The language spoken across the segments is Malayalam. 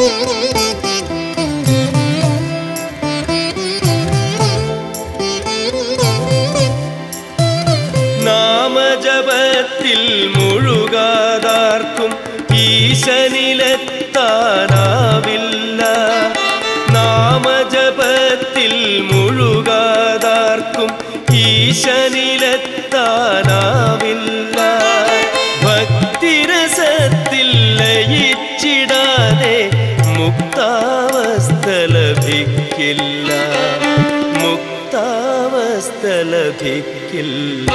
നാമജപത്തിൽ മുഴുകാതാർക്കും ഈശനിലെത്താനാവില്ല നാമജപത്തിൽ മുഴുകാതാർക്കും ഈശനിലെത്താനാവില്ല ഭക്തിരസത്തിൽ ലയിച്ചിടാതെ മുക്താവസ്ഥ ലഭിക്കില്ല മുക്താവസ്ഥ ലഭിക്കില്ല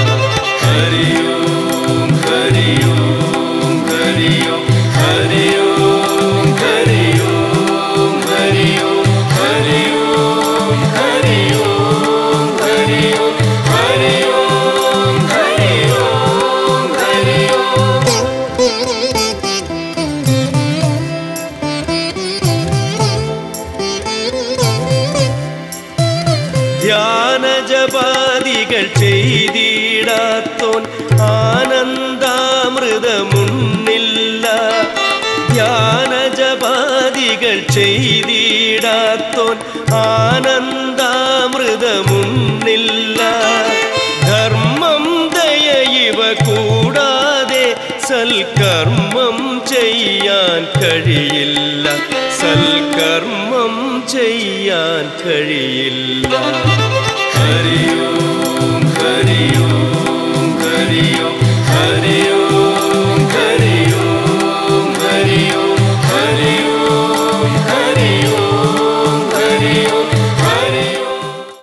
ഹരിയോം ഹരിയോം ഹരിയോം ഹരിയോം ഹരിയോം ഹരിയോം ഹരിയോം ഹരിയോം ഹരിയോം ഹരിയോം ഹരിയോം ഹരിയോം ധ്യാനജപാദികൾ ചെയ്തിടാത്തോൻ ആനന്ദാമൃതമുന്നില്ല ധ്യാനജപാദികൾ ചെയ്തിടാത്തോൻ ആനന്ദാമൃതമുന്നില്ല ധർമ്മം ദയ ഇവ കൂടാതെ സൽക്കർമ്മം ചെയ്യാൻ കഴിയില്ല സൽക്കർമ്മം ചെയ്യാൻ കഴിയില്ല ഹരിയോം ഹരിയോം ഹരിയോം ഹരിയോം ഹരിയോം ഹരിയോം ഹരിയോം ഹരിയോം ഹരിയോം ഹരിയോം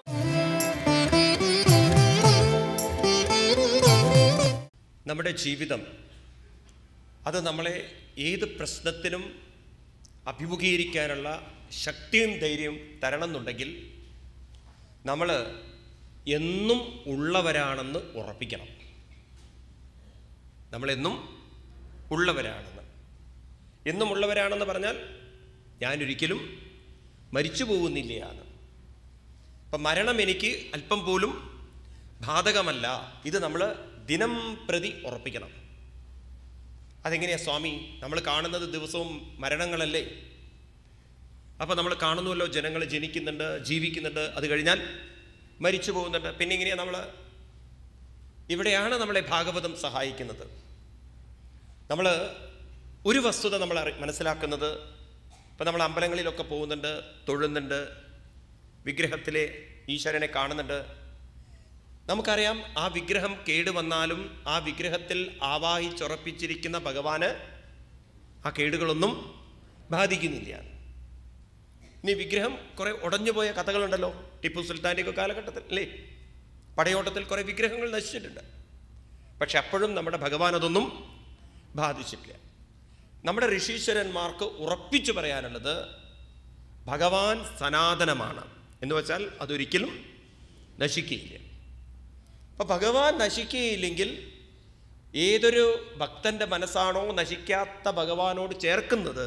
നമ്മുടെ ജീവിതം അത് നമ്മളെ ഏത് പ്രശ്നത്തിനും അഭിമുഖീകരിക്കാനുള്ള ശക്തിയും ധൈര്യവും തരണം എന്നുണ്ടെങ്കിൽ നമ്മൾ എന്നും ഉള്ളവരാണെന്ന് ഉറപ്പിക്കണം നമ്മളെന്നും ഉള്ളവരാണെന്ന് എന്നും ഉള്ളവരാണെന്ന് പറഞ്ഞാൽ ഞാനൊരിക്കലും മരിച്ചു പോകുന്നില്ല എന്ന് അപ്പം മരണം എനിക്ക് അല്പം പോലും ബാധകമല്ല ഇത് നമ്മൾ ദിനം പ്രതി ഉറപ്പിക്കണം അതെങ്ങനെയാ സ്വാമി നമ്മൾ കാണുന്നത് ദിവസവും മരണങ്ങളല്ലേ അപ്പോൾ നമ്മൾ കാണുന്നുവല്ലോ ജനങ്ങൾ ജനിക്കുന്നുണ്ട് ജീവിക്കുന്നുണ്ട് അത് കഴിഞ്ഞാൽ മരിച്ചു പോകുന്നുണ്ട് പിന്നെ എങ്ങനെയാണ് നമ്മൾ ഇവിടെയാണ് നമ്മളെ ഭാഗവതം സഹായിക്കുന്നത് നമ്മൾ ഒരു വസ്തുത നമ്മൾ അറി മനസ്സിലാക്കുന്നത് ഇപ്പം നമ്മൾ അമ്പലങ്ങളിലൊക്കെ പോകുന്നുണ്ട് തൊഴുന്നുണ്ട് വിഗ്രഹത്തിലെ ഈശ്വരനെ കാണുന്നുണ്ട് നമുക്കറിയാം ആ വിഗ്രഹം കേടുവന്നാലും ആ വിഗ്രഹത്തിൽ ആവാഹിച്ചുറപ്പിച്ചിരിക്കുന്ന ഭഗവാന് ആ കേടുകളൊന്നും ബാധിക്കുന്നില്ല ഇനി വിഗ്രഹം കുറെ ഉടഞ്ഞുപോയ കഥകളുണ്ടല്ലോ ടിപ്പു സുൽത്താൻ്റെയൊക്കെ കാലഘട്ടത്തിൽ അല്ലേ പടയോട്ടത്തിൽ കുറെ വിഗ്രഹങ്ങൾ നശിച്ചിട്ടുണ്ട് പക്ഷെ അപ്പോഴും നമ്മുടെ ഭഗവാൻ അതൊന്നും ബാധിച്ചിട്ടില്ല നമ്മുടെ ഋഷീശ്വരന്മാർക്ക് ഉറപ്പിച്ചു പറയാനുള്ളത് ഭഗവാൻ സനാതനമാണ് എന്ന് വെച്ചാൽ അതൊരിക്കലും നശിക്കുകയില്ല അപ്പൊ ഭഗവാൻ നശിക്കുകയില്ലെങ്കിൽ ഏതൊരു ഭക്തന്റെ മനസ്സാണോ നശിക്കാത്ത ഭഗവാനോട് ചേർക്കുന്നത്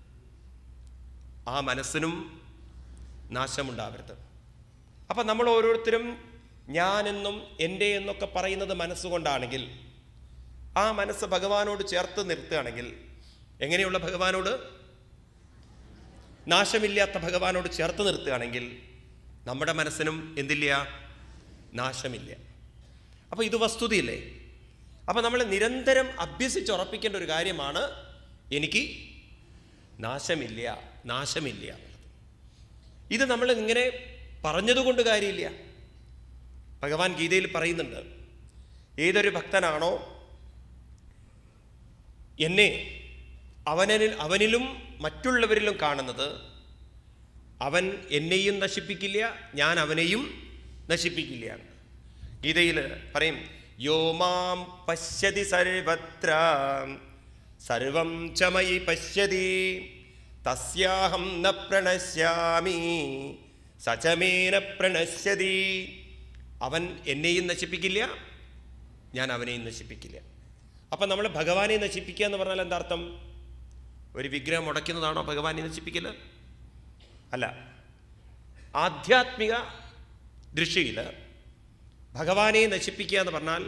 ആ മനസ്സിനും നാശമുണ്ടാവരുത് അപ്പം നമ്മൾ ഓരോരുത്തരും ഞാനെന്നും എൻ്റെ എന്നൊക്കെ പറയുന്നത് മനസ്സുകൊണ്ടാണെങ്കിൽ ആ മനസ്സ് ഭഗവാനോട് ചേർത്ത് നിർത്തുകയാണെങ്കിൽ എങ്ങനെയുള്ള ഭഗവാനോട് നാശമില്ലാത്ത ഭഗവാനോട് ചേർത്ത് നിർത്തുകയാണെങ്കിൽ നമ്മുടെ മനസ്സിനും എന്തില്ല നാശമില്ല അപ്പോൾ ഇത് വസ്തുതയില്ലേ അപ്പോൾ നമ്മൾ നിരന്തരം അഭ്യസിച്ചുറപ്പിക്കേണ്ട ഒരു കാര്യമാണ് എനിക്ക് നാശമില്ല നാശമില്ല എന്നുള്ളത്. ഇത് നമ്മൾ ഇങ്ങനെ പറഞ്ഞതുകൊണ്ട് കാര്യമില്ല ഭഗവാൻ ഗീതയിൽ പറയുന്നുണ്ട് ഏതൊരു ഭക്തനാണോ എന്നെ അവനിൽ അവനിലും മറ്റുള്ളവരിലും കാണുന്നത് അവൻ എന്നെയും നശിപ്പിക്കില്ല ഞാൻ അവനെയും നശിപ്പിക്കില്ല ഗീതയിൽ പറയും യോ മാം പശ്യതി സർവത്ര സർവം ചമയി പശ്യതി തസ്യാഹം ന പ്രണശ്യാമി സചമേന പ്രണശ്യതി അവൻ എന്നെയും നശിപ്പിക്കില്ല ഞാൻ അവനെയും നശിപ്പിക്കില്ല അപ്പം നമ്മൾ ഭഗവാനെ നശിപ്പിക്കുക എന്ന് പറഞ്ഞാൽ എന്താ അർത്ഥം ഒരു വിഗ്രഹം മുടക്കുന്നതാണോ ഭഗവാനെ നശിപ്പിക്കൽ അല്ല ആധ്യാത്മിക ദൃഷ്ടിയിൽ ഭഗവാനെ നശിപ്പിക്കുക എന്ന് പറഞ്ഞാൽ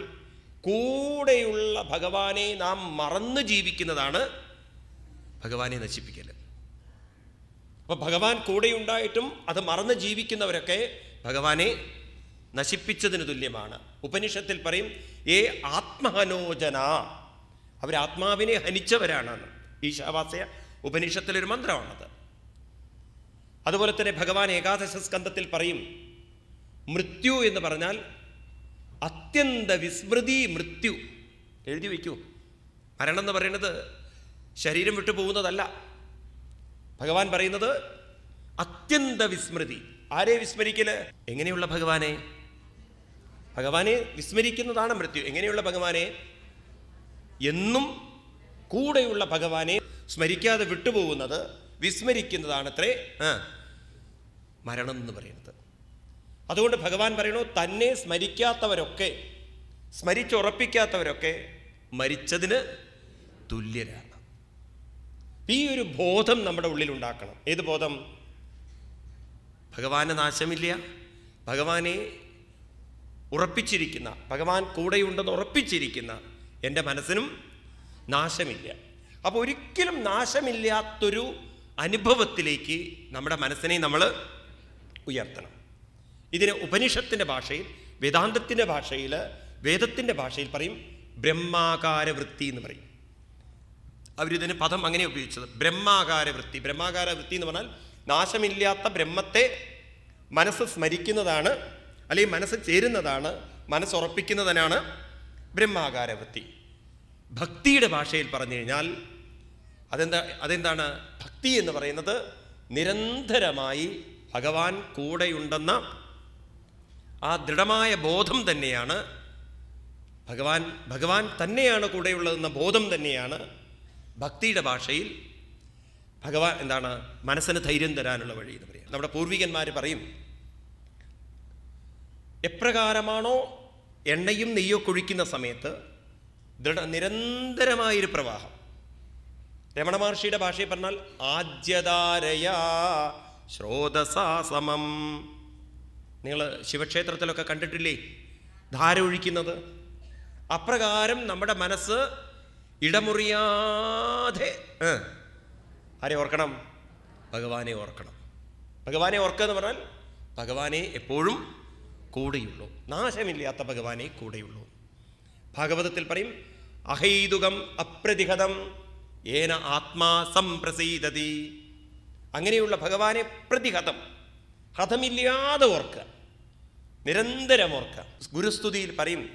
കൂടെയുള്ള ഭഗവാനെ നാം മറന്ന് ജീവിക്കുന്നതാണ് ഭഗവാനെ നശിപ്പിക്കൽ അപ്പോൾ ഭഗവാൻ കൂടെയുണ്ടായിട്ടും അത് മറന്ന് ജീവിക്കുന്നവരൊക്കെ ഭഗവാനെ നശിപ്പിച്ചതിന് തുല്യമാണ് ഉപനിഷത്തിൽ പറയും ഏ ആത്മഹനോജന അവർ ആത്മാവിനെ ഹനിച്ചവരാണെന്ന് ഈശാവാസ്യ ഉപനിഷത്തിലൊരു മന്ത്രമാണത് അതുപോലെ തന്നെ ഭഗവാൻ ഏകാദശ സ്കന്ധത്തിൽ പറയും മൃത്യു എന്ന് പറഞ്ഞാൽ അത്യന്ത വിസ്മൃതി മൃത്യു എഴുതി വയ്ക്കൂ മരണം എന്ന് പറയുന്നത് ശരീരം വിട്ടു പോകുന്നതല്ല ഭഗവാൻ പറയുന്നത് അത്യന്ത വിസ്മൃതി ആരെ വിസ്മരിക്കല് എങ്ങനെയുള്ള ഭഗവാനെ ഭഗവാനെ വിസ്മരിക്കുന്നതാണ് മൃത്യു എങ്ങനെയുള്ള ഭഗവാനെ എന്നും കൂടെയുള്ള ഭഗവാനെ സ്മരിക്കാതെ വിട്ടുപോകുന്നത് വിസ്മരിക്കുന്നതാണത്രേ ആ, മരണം എന്ന് പറയുന്നത് അതുകൊണ്ട് ഭഗവാൻ പറയണു തന്നെ സ്മരിക്കാത്തവരൊക്കെ സ്മരിച്ചുറപ്പിക്കാത്തവരൊക്കെ മരിച്ചതിന് തുല്യരാണ് ഈ ഒരു ബോധം നമ്മുടെ ഉള്ളിൽ ഉണ്ടാക്കണം ഏത് ബോധം ഭഗവാന് നാശമില്ല ഭഗവാനെ ഉറപ്പിച്ചിരിക്കുന്ന ഭഗവാൻ കൂടെയുണ്ടെന്ന് ഉറപ്പിച്ചിരിക്കുന്ന എൻ്റെ മനസ്സിനും നാശമില്ല അപ്പോൾ ഒരിക്കലും നാശമില്ലാത്തൊരു അനുഭവത്തിലേക്ക് നമ്മുടെ മനസ്സിനെ നമ്മൾ ഉയർത്തണം ഇതിന് ഉപനിഷത്തിൻ്റെ ഭാഷയിൽ വേദാന്തത്തിൻ്റെ ഭാഷയിൽ വേദത്തിൻ്റെ ഭാഷയിൽ പറയും ബ്രഹ്മാകാര വൃത്തി എന്ന് പറയും അവരിതിന് പദം അങ്ങനെ ഉപയോഗിച്ചത് ബ്രഹ്മാകാര വൃത്തി ബ്രഹ്മാകാര വൃത്തി എന്ന് പറഞ്ഞാൽ നാശമില്ലാത്ത ബ്രഹ്മത്തെ മനസ്സ് സ്മരിക്കുന്നതാണ് അല്ലെങ്കിൽ മനസ്സ് ചേരുന്നതാണ് മനസ്സുറപ്പിക്കുന്നതിനാണ് ബ്രഹ്മാകാര വൃത്തി ഭക്തിയുടെ ഭാഷയിൽ പറഞ്ഞു കഴിഞ്ഞാൽ അതെന്താ അതെന്താണ് ഭക്തി എന്ന് പറയുന്നത് നിരന്തരമായി ഭഗവാൻ കൂടെയുണ്ടെന്ന ആ ദൃഢമായ ബോധം തന്നെയാണ് ഭഗവാൻ ഭഗവാൻ തന്നെയാണ് കൂടെയുള്ളതെന്ന ബോധം തന്നെയാണ് ഭക്തിയുടെ ഭാഷയിൽ ഭഗവാൻ എന്താണ് മനസ്സിന് ധൈര്യം തരാനുള്ള വഴി എന്ന് പറയും നമ്മുടെ പൂർവികന്മാർ പറയും എപ്രകാരമാണോ എണ്ണയും നെയ്യോ കുഴിക്കുന്ന സമയത്ത് ദൃഢ നിരന്തരമായൊരു പ്രവാഹം രമണ മഹർഷിയുടെ ഭാഷയിൽ പറഞ്ഞാൽ ആദ്യധാരയാ ശ്രോതസാ സമം നിങ്ങൾ ശിവക്ഷേത്രത്തിലൊക്കെ കണ്ടിട്ടില്ലേ ധാര ഒഴിക്കുന്നത് അപ്രകാരം നമ്മുടെ മനസ്സ് ഇടമുറിയാതെ ഏ, ആരെ ഓർക്കണം ഭഗവാനെ ഓർക്കണം ഭഗവാനെ ഓർക്കുക എന്ന് പറഞ്ഞാൽ ഭഗവാനെ എപ്പോഴും കൂടെയുള്ളൂ നാശമില്ലാത്ത ഭഗവാനെ കൂടെയുള്ളൂ ഭാഗവതത്തിൽ പറയും അഹൈതുകം അപ്രതിഹതം ഏന ആത്മാ സംപ്രസീദതി അങ്ങനെയുള്ള ഭഗവാനെ പ്രതിഹതം ഹതമില്ലാതെ ഓർക്കുക നിരന്തരം ഓർക്കുക ഗുരുസ്തുതിയിൽ പറയും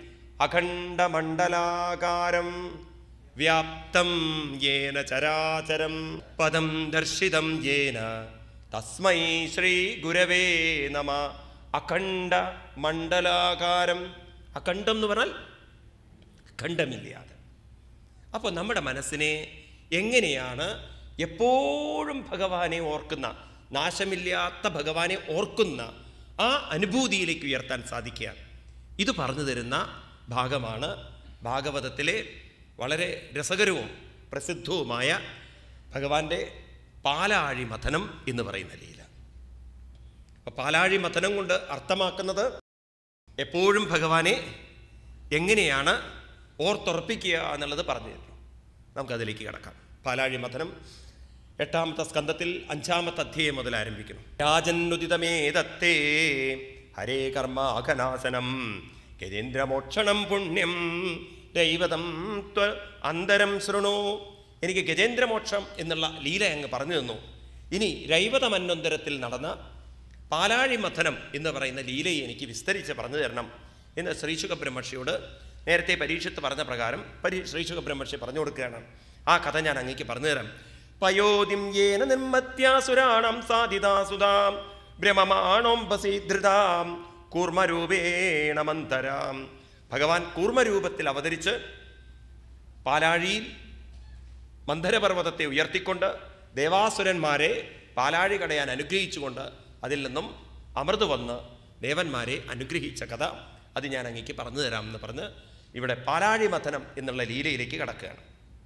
അഖണ്ഡമണ്ഡലാകാരം വ്യാപ്തം യേന ചരാചരം പദം ദർശിതം യേന തസ്മൈ ശ്രീ ഗുരവേ നമ അഖണ്ഡ മണ്ഡലാകാരം അഖണ്ഡം എന്ന് പറഞ്ഞാൽ ഖണ്ഡമില്ലാതെ അപ്പോൾ നമ്മുടെ മനസ്സിനെ എങ്ങനെയാണ് എപ്പോഴും ഭഗവാനെ ഓർക്കുന്ന നാശമില്ലാത്ത ഭഗവാനെ ഓർക്കുന്ന ആ അനുഭൂതിയിലേക്ക് ഉയർത്താൻ സാധിക്കുക ഇത് പറഞ്ഞു തരുന്ന ഭാഗമാണ് ഭാഗവതത്തിലെ വളരെ രസകരവും പ്രസിദ്ധവുമായ ഭഗവാന്റെ പാലാഴി മഥനം എന്ന് പറയുന്ന ലീല അപ്പോൾ പാലാഴി മഥനം കൊണ്ട് അർത്ഥമാക്കുന്നത് എപ്പോഴും ഭഗവാനെ എങ്ങനെയാണ് ഓർത്തുറപ്പിക്കുക എന്നുള്ളത് പറഞ്ഞു തരുന്നു നമുക്കതിലേക്ക് കിടക്കാം പാലാഴി മഥനം എട്ടാമത്തെ സ്കന്ധത്തിൽ അഞ്ചാമത്തെ അധ്യായം മുതൽ ആരംഭിക്കുന്നു രാജന്നുദിതമേതത്തേ ഹരേ കർമാഘനാശനം ഗജേന്ദ്രമോക്ഷണം പുണ്യം ദൈവതം ത്വ അന്തരം ശൃണു എനിക്ക് ഗജേന്ദ്രമോക്ഷം എന്നുള്ള ലീല അങ്ങ് പറഞ്ഞു തന്നു ഇനി രൈവതമന്വന്തരത്തിൽ നടന്ന പാലാഴി മഥനം എന്ന് പറയുന്ന ലീലയെ എനിക്ക് വിസ്തരിച്ച് പറഞ്ഞു തരണം എന്ന് ശ്രീശുഖ ബ്രഹ്മർഷിയോട് നേരത്തെ പരീക്ഷത്ത് പറഞ്ഞ പ്രകാരം പരീ ശ്രീശുഖ ബ്രഹ്മർഷി പറഞ്ഞു കൊടുക്കുകയാണ് ആ കഥ ഞാൻ അങ്ങേക്ക് പറഞ്ഞു തരാം പയോതിം യേന നിർമ്മത്യാസുരാണം സാധിതാസുതാം ഭ്രമമാണോംബസീധൃതാം കൂർമ്മരൂപേണ മന്തരാം ഭഗവാൻ കൂർമ്മരൂപത്തിൽ അവതരിച്ച് പാലാഴിയിൽ മന്ധരപർവ്വതത്തെ ഉയർത്തിക്കൊണ്ട് ദേവാസുരന്മാരെ പാലാഴി കടയാൻ അനുഗ്രഹിച്ചുകൊണ്ട് അതിൽ നിന്നും അമൃത് വന്ന് ദേവന്മാരെ അനുഗ്രഹിച്ച കഥ അത് ഞാൻ അങ്ങേക്ക് പറഞ്ഞു തരാം എന്ന് പറഞ്ഞ് ഇവിടെ പാലാഴി മഥനം എന്നുള്ള ലീലയിലേക്ക് കടക്കുകയാണ്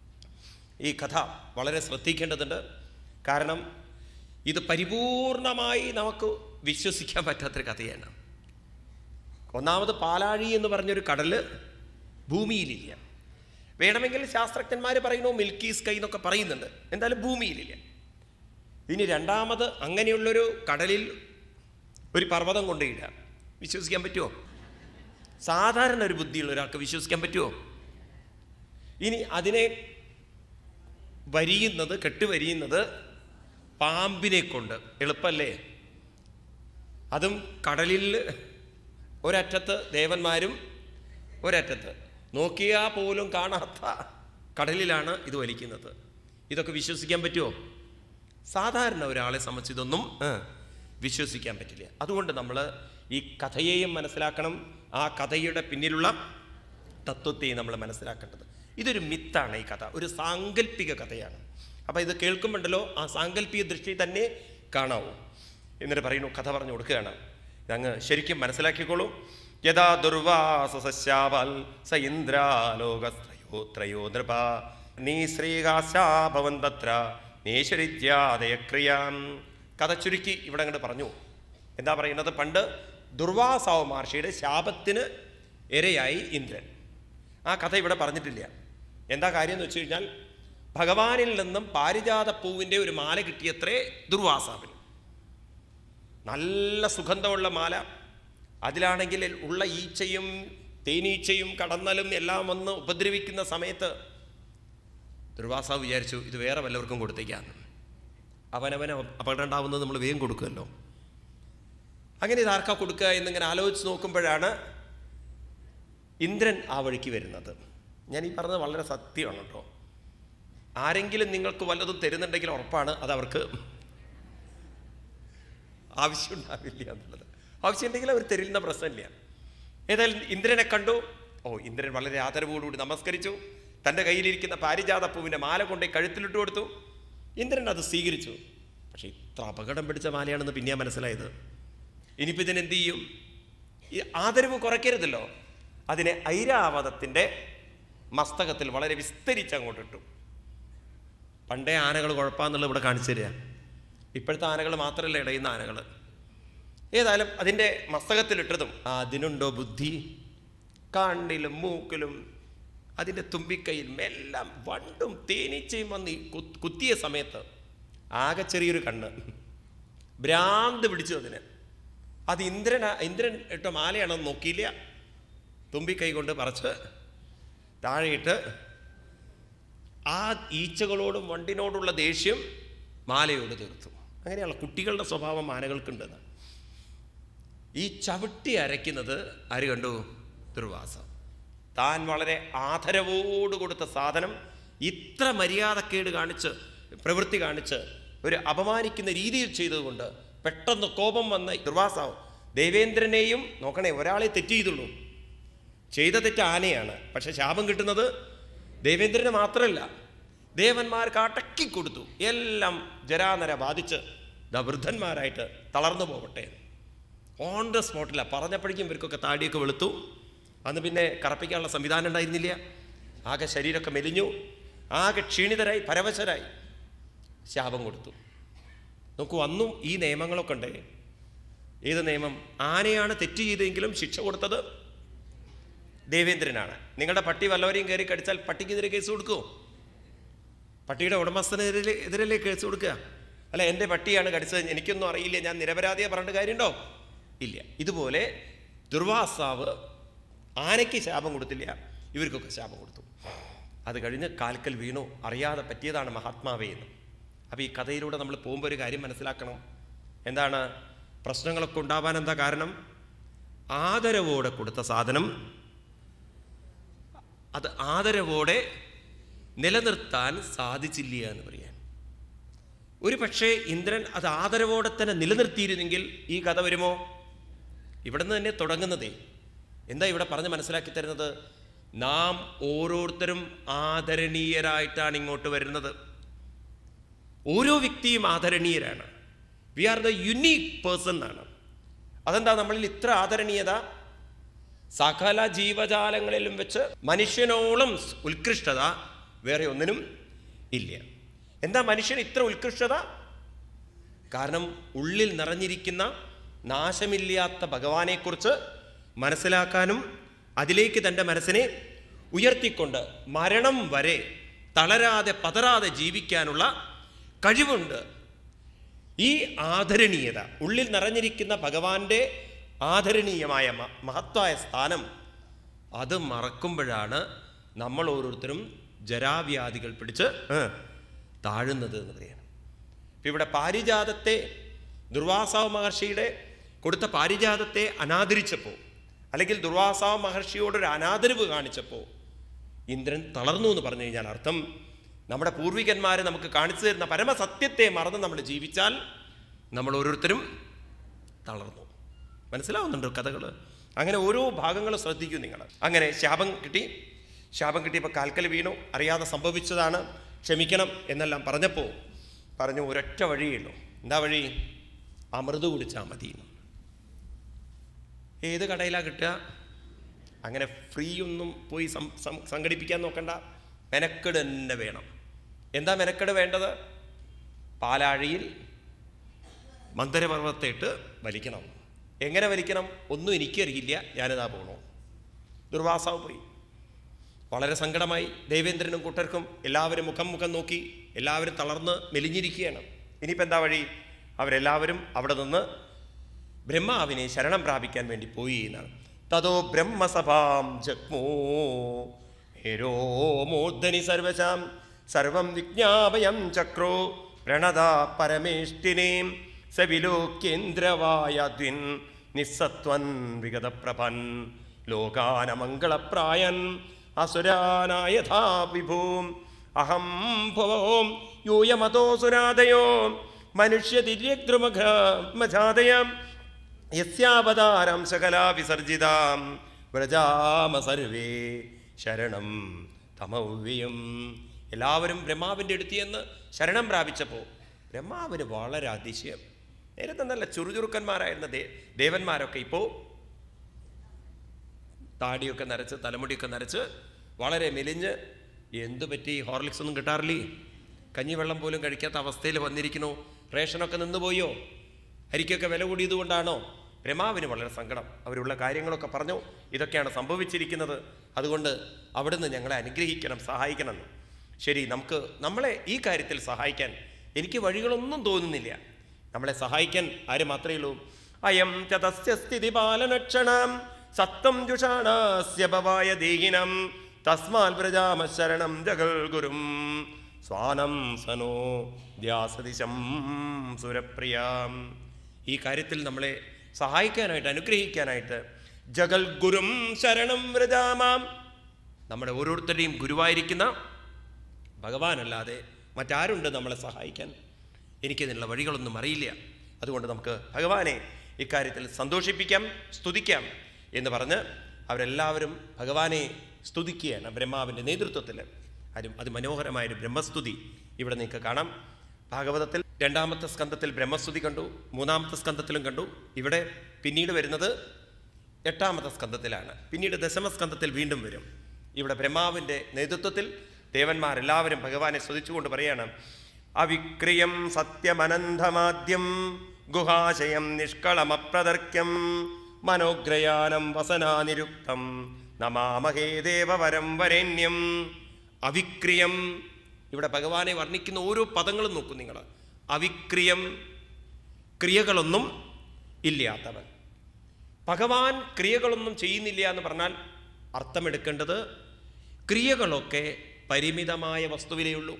ഈ കഥ വളരെ ശ്രദ്ധിക്കേണ്ടതുണ്ട് കാരണം ഇത് പരിപൂർണമായി നമുക്ക് വിശ്വസിക്കാൻ പറ്റാത്തൊരു കഥയാണ് ഒന്നാമത് പാലാഴി എന്ന് പറഞ്ഞൊരു കടല് ഭൂമിയിലില്ല വേണമെങ്കിൽ ശാസ്ത്രജ്ഞന്മാർ പറയുന്നു മിൽക്കി സ്കൈ എന്നൊക്കെ പറയുന്നുണ്ട് എന്തായാലും ഭൂമിയിലില്ല ഇനി രണ്ടാമത് അങ്ങനെയുള്ളൊരു കടലിൽ ഒരു പർവ്വതം കൊണ്ടിടുക വിശ്വസിക്കാൻ പറ്റുമോ സാധാരണ ഒരു ബുദ്ധിയുള്ള ഒരാൾക്ക് വിശ്വസിക്കാൻ പറ്റുമോ ഇനി അതിനെ വരിയുന്നത് കെട്ടുവരിയുന്നത് പാമ്പിനെ കൊണ്ട് എളുപ്പമല്ലേ അതും കടലിൽ ഒരറ്റത്ത് ദേവന്മാരും ഒരറ്റത്ത് നോക്കിയാൽ പോലും കാണാത്ത കടലിലാണ് ഇത് വലിക്കുന്നത് ഇതൊക്കെ വിശ്വസിക്കാൻ പറ്റുമോ സാധാരണ ഒരാളെ സംബന്ധിച്ച് ഇതൊന്നും ആ, വിശ്വസിക്കാൻ പറ്റില്ല അതുകൊണ്ട് നമ്മൾ ഈ കഥയെയും മനസ്സിലാക്കണം ആ കഥയുടെ പിന്നിലുള്ള തത്വത്തെയും നമ്മൾ മനസ്സിലാക്കേണ്ടത് ഇതൊരു മിത്താണ് ഈ കഥ ഒരു സാങ്കല്പിക കഥയാണ് അപ്പോൾ ഇത് കേൾക്കുമ്പോണ്ടല്ലോ ആ സാങ്കല്പിക ദൃഷ്ടി തന്നെ കാണാവൂ എന്നിട്ട് പറയുന്നു കഥ പറഞ്ഞു കൊടുക്കുകയാണ് ഇതങ്ങ് ശരിക്കും മനസ്സിലാക്കിക്കോളൂ യഥാ ദുർവാസസ്യാവൽ സ ഇന്ദ്രാലോകത്രയോ ത്രയോ നൃപ നീ ശ്രീകാശാഭവൻ തത്ര നേശ്വരിത്യാദയക്രിയാം കഥ ചുരുക്കി ഇവിടെ അങ്ങോട്ട് പറഞ്ഞു എന്താ പറയുന്നത് പണ്ട് ദുർവാസാവ് മഹർഷിയുടെ ശാപത്തിന് ഇരയായി ഇന്ദ്രൻ ആ കഥ ഇവിടെ പറഞ്ഞിട്ടില്ല എന്താ കാര്യം എന്ന് വെച്ച് കഴിഞ്ഞാൽ ഭഗവാനിൽ നിന്നും പാരിജാത പൂവിൻ്റെ ഒരു മാല കിട്ടിയത്രേ ദുർവാസാവിന് നല്ല സുഗന്ധമുള്ള മാല അതിലാണെങ്കിൽ ഉള്ള ഈച്ചയും തേനീച്ചയും കടന്നലും എല്ലാം വന്ന് ഉപദ്രവിക്കുന്ന സമയത്ത് ദുർവാസാവ് വിചാരിച്ചു ഇത് വേറെ വല്ലവർക്കും കൊടുത്തേക്കാന്ന് അവനവന് അപകടം ഉണ്ടാവുന്നത് നമ്മൾ വേഗം കൊടുക്കുമല്ലോ അങ്ങനെ ഇത് ആർക്കാ കൊടുക്കുക എന്നിങ്ങനെ ആലോചിച്ച് നോക്കുമ്പോഴാണ് ഇന്ദ്രൻ ആ വഴിക്ക് വരുന്നത് ഞാൻ ഈ പറഞ്ഞത് വളരെ സത്യമാണ് കേട്ടോ ആരെങ്കിലും നിങ്ങൾക്ക് വല്ലതും തരുന്നുണ്ടെങ്കിൽ ഉറപ്പാണ് അത് അവർക്ക് ആവശ്യമുണ്ടാവില്ല എന്നുള്ളത് ആവശ്യമുണ്ടെങ്കിൽ അവർ തരുന്ന പ്രശ്നമില്ല ഏതായാലും ഇന്ദ്രനെ കണ്ടു ഓ ഇന്ദ്രൻ വളരെ ആദരവോടുകൂടി നമസ്കരിച്ചു തൻ്റെ കയ്യിലിരിക്കുന്ന പാരിജാത പൂവിൻ്റെ മാല കൊണ്ടേ കഴുത്തിലിട്ട് കൊടുത്തു ഇന്ദ്രൻ അത് സ്വീകരിച്ചു പക്ഷെ ഇത്ര അപകടം പിടിച്ച മാലയാണെന്ന് പിന്നെയാ മനസ്സിലായത് ഇനിയിപ്പോൾ ഇതിനെന്ത് ചെയ്യും ഈ ആദരവ് കുറയ്ക്കരുതല്ലോ അതിനെ ഐരാവതത്തിൻ്റെ മസ്തകത്തിൽ വളരെ വിസ്തരിച്ച് അങ്ങോട്ട് ഇട്ടു പണ്ടേ ആനകൾ കുഴപ്പമെന്നുള്ളത് ഇവിടെ കാണിച്ചു തരിക ഇപ്പോഴത്തെ ആനകൾ മാത്രമല്ല ഇടയുന്ന ആനകൾ ഏതായാലും അതിൻ്റെ മസ്തകത്തിലിട്ടതും ആ അതിനുണ്ടോ ബുദ്ധി കണ്ണിലും മൂക്കിലും അതിൻ്റെ തുമ്പിക്കൈയിലും എല്ലാം വണ്ടും തേനീച്ചയും വന്ന് ഈ കു- കുത്തിയ സമയത്ത് ആകെ ചെറിയൊരു കണ്ണ് ഭ്രാന്ത് പിടിച്ചു അതിന് അത് ഇന്ദ്രൻ ഇന്ദ്രൻ ഇട്ട മാലയാണെന്ന് നോക്കിയില്ല തുമ്പിക്കൈ കൊണ്ട് പറിച്ച് താഴെയിട്ട് ആ ഈച്ചകളോടും വണ്ടിനോടുള്ള ദേഷ്യം മാലയോട് തീർത്തു അങ്ങനെയുള്ള കുട്ടികളുടെ സ്വഭാവം ആനകൾക്കുണ്ടെന്ന് ഈ ചവിട്ടി അരയ്ക്കുന്നത് ആര് കണ്ടു ദുർവാസ താൻ വളരെ ആദരവോട് കൊടുത്ത സാധനം ഇത്ര മര്യാദക്കേട് കാണിച്ച് പ്രവൃത്തി കാണിച്ച് ഒരു അപമാനിക്കുന്ന രീതിയിൽ ചെയ്തതുകൊണ്ട് പെട്ടെന്ന് കോപം വന്ന ദുർവാസാവ് ദേവേന്ദ്രനെയും നോക്കണേ ഒരാളെ തെറ്റ് ചെയ്തുള്ളൂ ചെയ്ത തെറ്റ് ആനയാണ് പക്ഷെ ശാപം കിട്ടുന്നത് ദേവേന്ദ്രന് മാത്രമല്ല ദേവന്മാർക്ക് അടക്കി കൊടുത്തു എല്ലാം ജരാനര ബാധിച്ച് ദാ വൃദ്ധന്മാരായിട്ട് തളർന്നു പോകട്ടെ ഓൺ ദ സ്പോട്ടില്ല പറഞ്ഞപ്പോഴേക്കും ഇവർക്കൊക്കെ താടിയൊക്കെ വെളുത്തു അന്ന് പിന്നെ കറപ്പിക്കാനുള്ള സംവിധാനം ഉണ്ടായിരുന്നില്ല ആകെ ശരീരമൊക്കെ മെലിഞ്ഞു ആകെ ക്ഷീണിതരായി പരവശരായി ശാപം കൊടുത്തു നോക്കൂ അന്നും ഈ നിയമങ്ങളൊക്കെ ഉണ്ട് ഏത് നിയമം ആനയാണ് തെറ്റ് ചെയ്തെങ്കിലും ശിക്ഷ കൊടുത്തത് ദേവേന്ദ്രനാണ് നിങ്ങളുടെ പട്ടി വല്ലവരെയും കയറി കടിച്ചാൽ പട്ടിക്കെതിരെ കേസ് കൊടുക്കുമോ പട്ടിയുടെ ഉടമസ്ഥനെതിരെ എതിരല്ലേ കേസ് കൊടുക്കുക അല്ല എൻ്റെ പട്ടിയാണ് കടിച്ചത് എനിക്കൊന്നും അറിയില്ല ഞാൻ നിരപരാധിയെ പറഞ്ഞിട്ട് കാര്യമുണ്ടോ ഇല്ല ഇതുപോലെ ദുർവാസാവ് ആനയ്ക്ക് ശാപം കൊടുത്തില്ല ഇവർക്കൊക്കെ ശാപം കൊടുത്തു അത് കഴിഞ്ഞ് കാൽക്കൽ വീണു അറിയാതെ പറ്റിയതാണ് മഹാത്മാവേ എന്ന് അപ്പോൾ ഈ കഥയിലൂടെ നമ്മൾ പോകുമ്പോൾ ഒരു കാര്യം മനസ്സിലാക്കണം എന്താണ് പ്രശ്നങ്ങളൊക്കെ ഉണ്ടാവാൻ എന്താ കാരണം ആദരവോടെ കൊടുത്ത സാധനം അത് ആദരവോടെ നിലനിർത്താൻ സാധിച്ചില്ല എന്ന് പറയാൻ ഒരു പക്ഷേ ഇന്ദ്രൻ അത് ആദരവോടെ തന്നെ നിലനിർത്തിയിരുന്നെങ്കിൽ ഈ കഥ വരുമോ ഇവിടെ നിന്ന് തന്നെ തുടങ്ങുന്നതേ എന്താ ഇവിടെ പറഞ്ഞ് മനസ്സിലാക്കി തരുന്നത് നാം ഓരോരുത്തരും ആദരണീയരായിട്ടാണ് ഇങ്ങോട്ട് വരുന്നത് ഓരോ വ്യക്തിയും ആദരണീയരാണ് we are the unique person ആണ് അതെന്താ നമ്മളിൽ ഇത്ര ആദരണീയത സകല ജീവജാലങ്ങളിലും വെച്ച് മനുഷ്യനോളം ഉത്കൃഷ്ടത വേറെ ഒന്നിനും ഇല്ല എന്താ മനുഷ്യന് ഇത്ര ഉത്കൃഷ്ടത കാരണം ഉള്ളിൽ നിറഞ്ഞിരിക്കുന്ന നാശമില്ലാത്ത ഭഗവാനെക്കുറിച്ച് മനസ്സിലാക്കാനും അതിലേക്ക് തൻ്റെ മനസ്സിനെ ഉയർത്തിക്കൊണ്ട് മരണം വരെ തളരാതെ പതറാതെ ജീവിക്കാനുള്ള കഴിവുണ്ട് ഈ ആദരണീയത ഉള്ളിൽ നിറഞ്ഞിരിക്കുന്ന ഭഗവാന്റെ ആദരണീയമായ മ- മഹത്തായ സ്ഥാനം അത് മറക്കുമ്പോഴാണ് നമ്മൾ ഓരോരുത്തരും ജരാവ്യാധികൾ പിടിച്ച് ഏ, താഴുന്നത് എന്ന് പറയണം ഇപ്പം ഇവിടെ പാരിജാതത്തെ ദുർവാസാവ് മഹർഷിയുടെ കൊടുത്ത പാരിജാതത്തെ അനാദരിച്ചപ്പോൾ അല്ലെങ്കിൽ ദുർവാസാവ് മഹർഷിയോടൊരു അനാദരവ് കാണിച്ചപ്പോൾ ഇന്ദ്രൻ തളർന്നു എന്ന് പറഞ്ഞു കഴിഞ്ഞാൽ അർത്ഥം നമ്മുടെ പൂർവികന്മാർ നമുക്ക് കാണിച്ചു തരുന്ന പരമസത്യത്തെ മറന്ന് നമ്മൾ ജീവിച്ചാൽ നമ്മൾ ഓരോരുത്തരും തളർന്നു മനസ്സിലാവുന്നുണ്ടോ കഥകൾ അങ്ങനെ ഓരോ ഭാഗങ്ങളും ശ്രദ്ധിക്കൂ നിങ്ങൾ അങ്ങനെ ശാപം കിട്ടി ശാപം കിട്ടിയപ്പോൾ കാൽക്കൽ വീണു അറിയാതെ സംഭവിച്ചതാണ് ക്ഷമിക്കണം എന്നെല്ലാം പറഞ്ഞപ്പോൾ പറഞ്ഞു ഒരൊറ്റ വഴിയുള്ളൂ എന്താ വഴി അമൃത് കുടിച്ചാൽ മതി ഏത് കടയിലാണ് കിട്ടുക അങ്ങനെ ഫ്രീ ഒന്നും പോയി സം- സം- സംഘടിപ്പിക്കാൻ നോക്കണ്ട മെനക്കെട് തന്നെ വേണം എന്താ മെനക്കെട് വേണ്ടത് പാലാഴിയിൽ മന്ദരപർവ്വത്തെ ഇട്ട് വലിക്കണം എങ്ങനെ വലിക്കണം ഒന്നും എനിക്കറിയില്ല ഞാനിതാ പോകണോ ദുർവാസാവ് പോയി വളരെ സങ്കടമായി ദേവേന്ദ്രനും കൂട്ടർക്കും എല്ലാവരും മുഖം മുഖം നോക്കി എല്ലാവരും തളർന്ന് മെലിഞ്ഞിരിക്കുകയാണ് ഇനിയിപ്പോൾ എന്താ വഴി അവരെല്ലാവരും അവിടെ നിന്ന് ബ്രഹ്മാവിനെ ശരണം പ്രാപിക്കാൻ വേണ്ടി പോയി എന്നാണ് തതോ ബ്രഹ്മസഭാം ജഗ്മോ ഹേരോ മൂർധനി സർവശാം സർവം വിജ്ഞാപയം ചക്രോ പ്രണത പരമേഷ്ടിനേം സവിലോക്യേന്ദ്രവായദ്വിൻ നിസ്സത്വൻ വിഗതപ്രഭൻ ലോകാനമംഗളപ്രായൻ അസുരാനായഥാ വിഭൂം അഹം ഭവോം യൂയമതോസുരാദയോ മനുഷ്യതിര്യദ്രുമഘാതയം യസ്യാവതാരം സകലാ വിസർജിതാം വ്രജാമ സർവേ ശരണം തമവ്യം എല്ലാവരും ബ്രഹ്മാവിൻ്റെ അടുത്തിയെന്ന് ശരണം പ്രാപിച്ചപ്പോൾ ബ്രഹ്മാവിന് വളരെ അതിശയം നേരത്തെ നല്ല ചുറുചുറുക്കന്മാരായിരുന്ന ദേ ദേവന്മാരൊക്കെ ഇപ്പോൾ താടിയൊക്കെ നരച്ച് തലമുടിയൊക്കെ നരച്ച് വളരെ മെലിഞ്ഞ് എന്തു പറ്റി ഹോർലിക്സ് ഒന്നും കിട്ടാറില്ലേ കഞ്ഞിവെള്ളം പോലും കഴിക്കാത്ത അവസ്ഥയിൽ വന്നിരിക്കണോ റേഷനൊക്കെ നിന്നുപോയോ അരിക്കൊക്കെ വില കൂടിയത് കൊണ്ടാണോ രമാവിന് വളരെ സങ്കടം അവരുള്ള കാര്യങ്ങളൊക്കെ പറഞ്ഞു ഇതൊക്കെയാണ് സംഭവിച്ചിരിക്കുന്നത് അതുകൊണ്ട് അവിടുന്ന് ഞങ്ങളെ അനുഗ്രഹിക്കണം സഹായിക്കണം എന്ന്. ശരി നമുക്ക് നമ്മളെ ഈ കാര്യത്തിൽ സഹായിക്കാൻ എനിക്ക് വഴികളൊന്നും തോന്നുന്നില്ല നമ്മളെ സഹായിക്കാൻ ആര് മാത്രമേ ഉള്ളൂ അയം ചതസ്യ സ്ഥിതി പാലനക്ഷണം സത്വം ജുഷാണസ്യ ഭവായ ദേഹിനം തസ്മാൽ വ്രജാമ ശരണം ജഗൽ ഗുരും സ്വാനം സനോ ദ്യാസദിശം സുരപ്രിയാം ഈ കാര്യത്തിൽ നമ്മളെ സഹായിക്കാനായിട്ട് അനുഗ്രഹിക്കാനായിട്ട് ജഗൽ ഗുരും ശരണം വ്രജാമാം നമ്മുടെ ഓരോരുത്തരുടെയും ഗുരുവായിരിക്കുന്ന ഭഗവാനല്ലാതെ മറ്റാരുണ്ട് നമ്മളെ സഹായിക്കാൻ എനിക്കിതിനുള്ള വഴികളൊന്നും അറിയില്ല അതുകൊണ്ട് നമുക്ക് ഭഗവാനെ ഇക്കാര്യത്തിൽ സന്തോഷിപ്പിക്കാം സ്തുതിക്കാം എന്ന് പറഞ്ഞ് അവരെല്ലാവരും ഭഗവാനെ സ്തുതിക്കുകയാണ് ബ്രഹ്മാവിൻ്റെ നേതൃത്വത്തിൽ അതും അതിമനോഹരമായൊരു ബ്രഹ്മസ്തുതി ഇവിടെ നിങ്ങൾക്ക് കാണാം ഭാഗവതത്തിൽ രണ്ടാമത്തെ സ്കന്ധത്തിൽ ബ്രഹ്മസ്തുതി കണ്ടു മൂന്നാമത്തെ സ്കന്ധത്തിലും കണ്ടു ഇവിടെ പിന്നീട് വരുന്നത് എട്ടാമത്തെ സ്കന്ധത്തിലാണ് പിന്നീട് ദശമസ്കന്ധത്തിൽ വീണ്ടും വരും ഇവിടെ ബ്രഹ്മാവിൻ്റെ നേതൃത്വത്തിൽ ദേവന്മാരെല്ലാവരും ഭഗവാനെ സ്തുതിച്ചുകൊണ്ട് പറയാണ് അവിക്രിയം സത്യമനന്തമാദ്യം ഗുഹാശയം നിഷ്കളമപ്രദർക്യം മനോഗ്രയാനം വസനാനിരുക്തം നമാമഹേ ദേവവരം വരേണ്യം അവിക്രിയം ഇവിടെ ഭഗവാനെ വർണ്ണിക്കുന്ന ഓരോ പദങ്ങളും നോക്കും നിങ്ങൾ അവിക്രിയം ക്രിയകളൊന്നും ഇല്ലാത്തവൻ ഭഗവാൻ ക്രിയകളൊന്നും ചെയ്യുന്നില്ല എന്ന് പറഞ്ഞാൽ അർത്ഥമെടുക്കേണ്ടത് ക്രിയകളൊക്കെ പരിമിതമായ വസ്തുവിലേ ഉള്ളൂ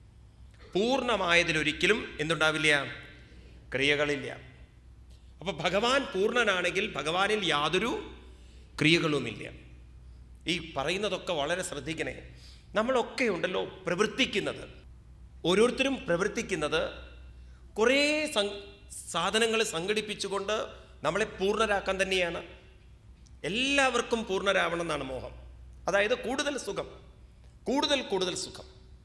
പൂർണ്ണമായതിലൊരിക്കലും എന്തുണ്ടാവില്ല ക്രിയകളില്ല അപ്പോൾ ഭഗവാൻ പൂർണ്ണനാണെങ്കിൽ ഭഗവാനിൽ യാതൊരു ക്രിയകളുമില്ല ഈ പറയുന്നതൊക്കെ വളരെ ശ്രദ്ധിക്കണേ നമ്മളൊക്കെ ഉണ്ടല്ലോ പ്രവർത്തിക്കുന്നത് ഓരോരുത്തരും പ്രവർത്തിക്കുന്നത് കുറേ സം സാധനങ്ങൾ സംഘടിപ്പിച്ചുകൊണ്ട് നമ്മളെ പൂർണ്ണരാക്കാൻ തന്നെയാണ് എല്ലാവർക്കും പൂർണ്ണരാവണം എന്നാണ് മോഹം അതായത് കൂടുതൽ സുഖം കൂടുതൽ കൂടുതൽ സുഖം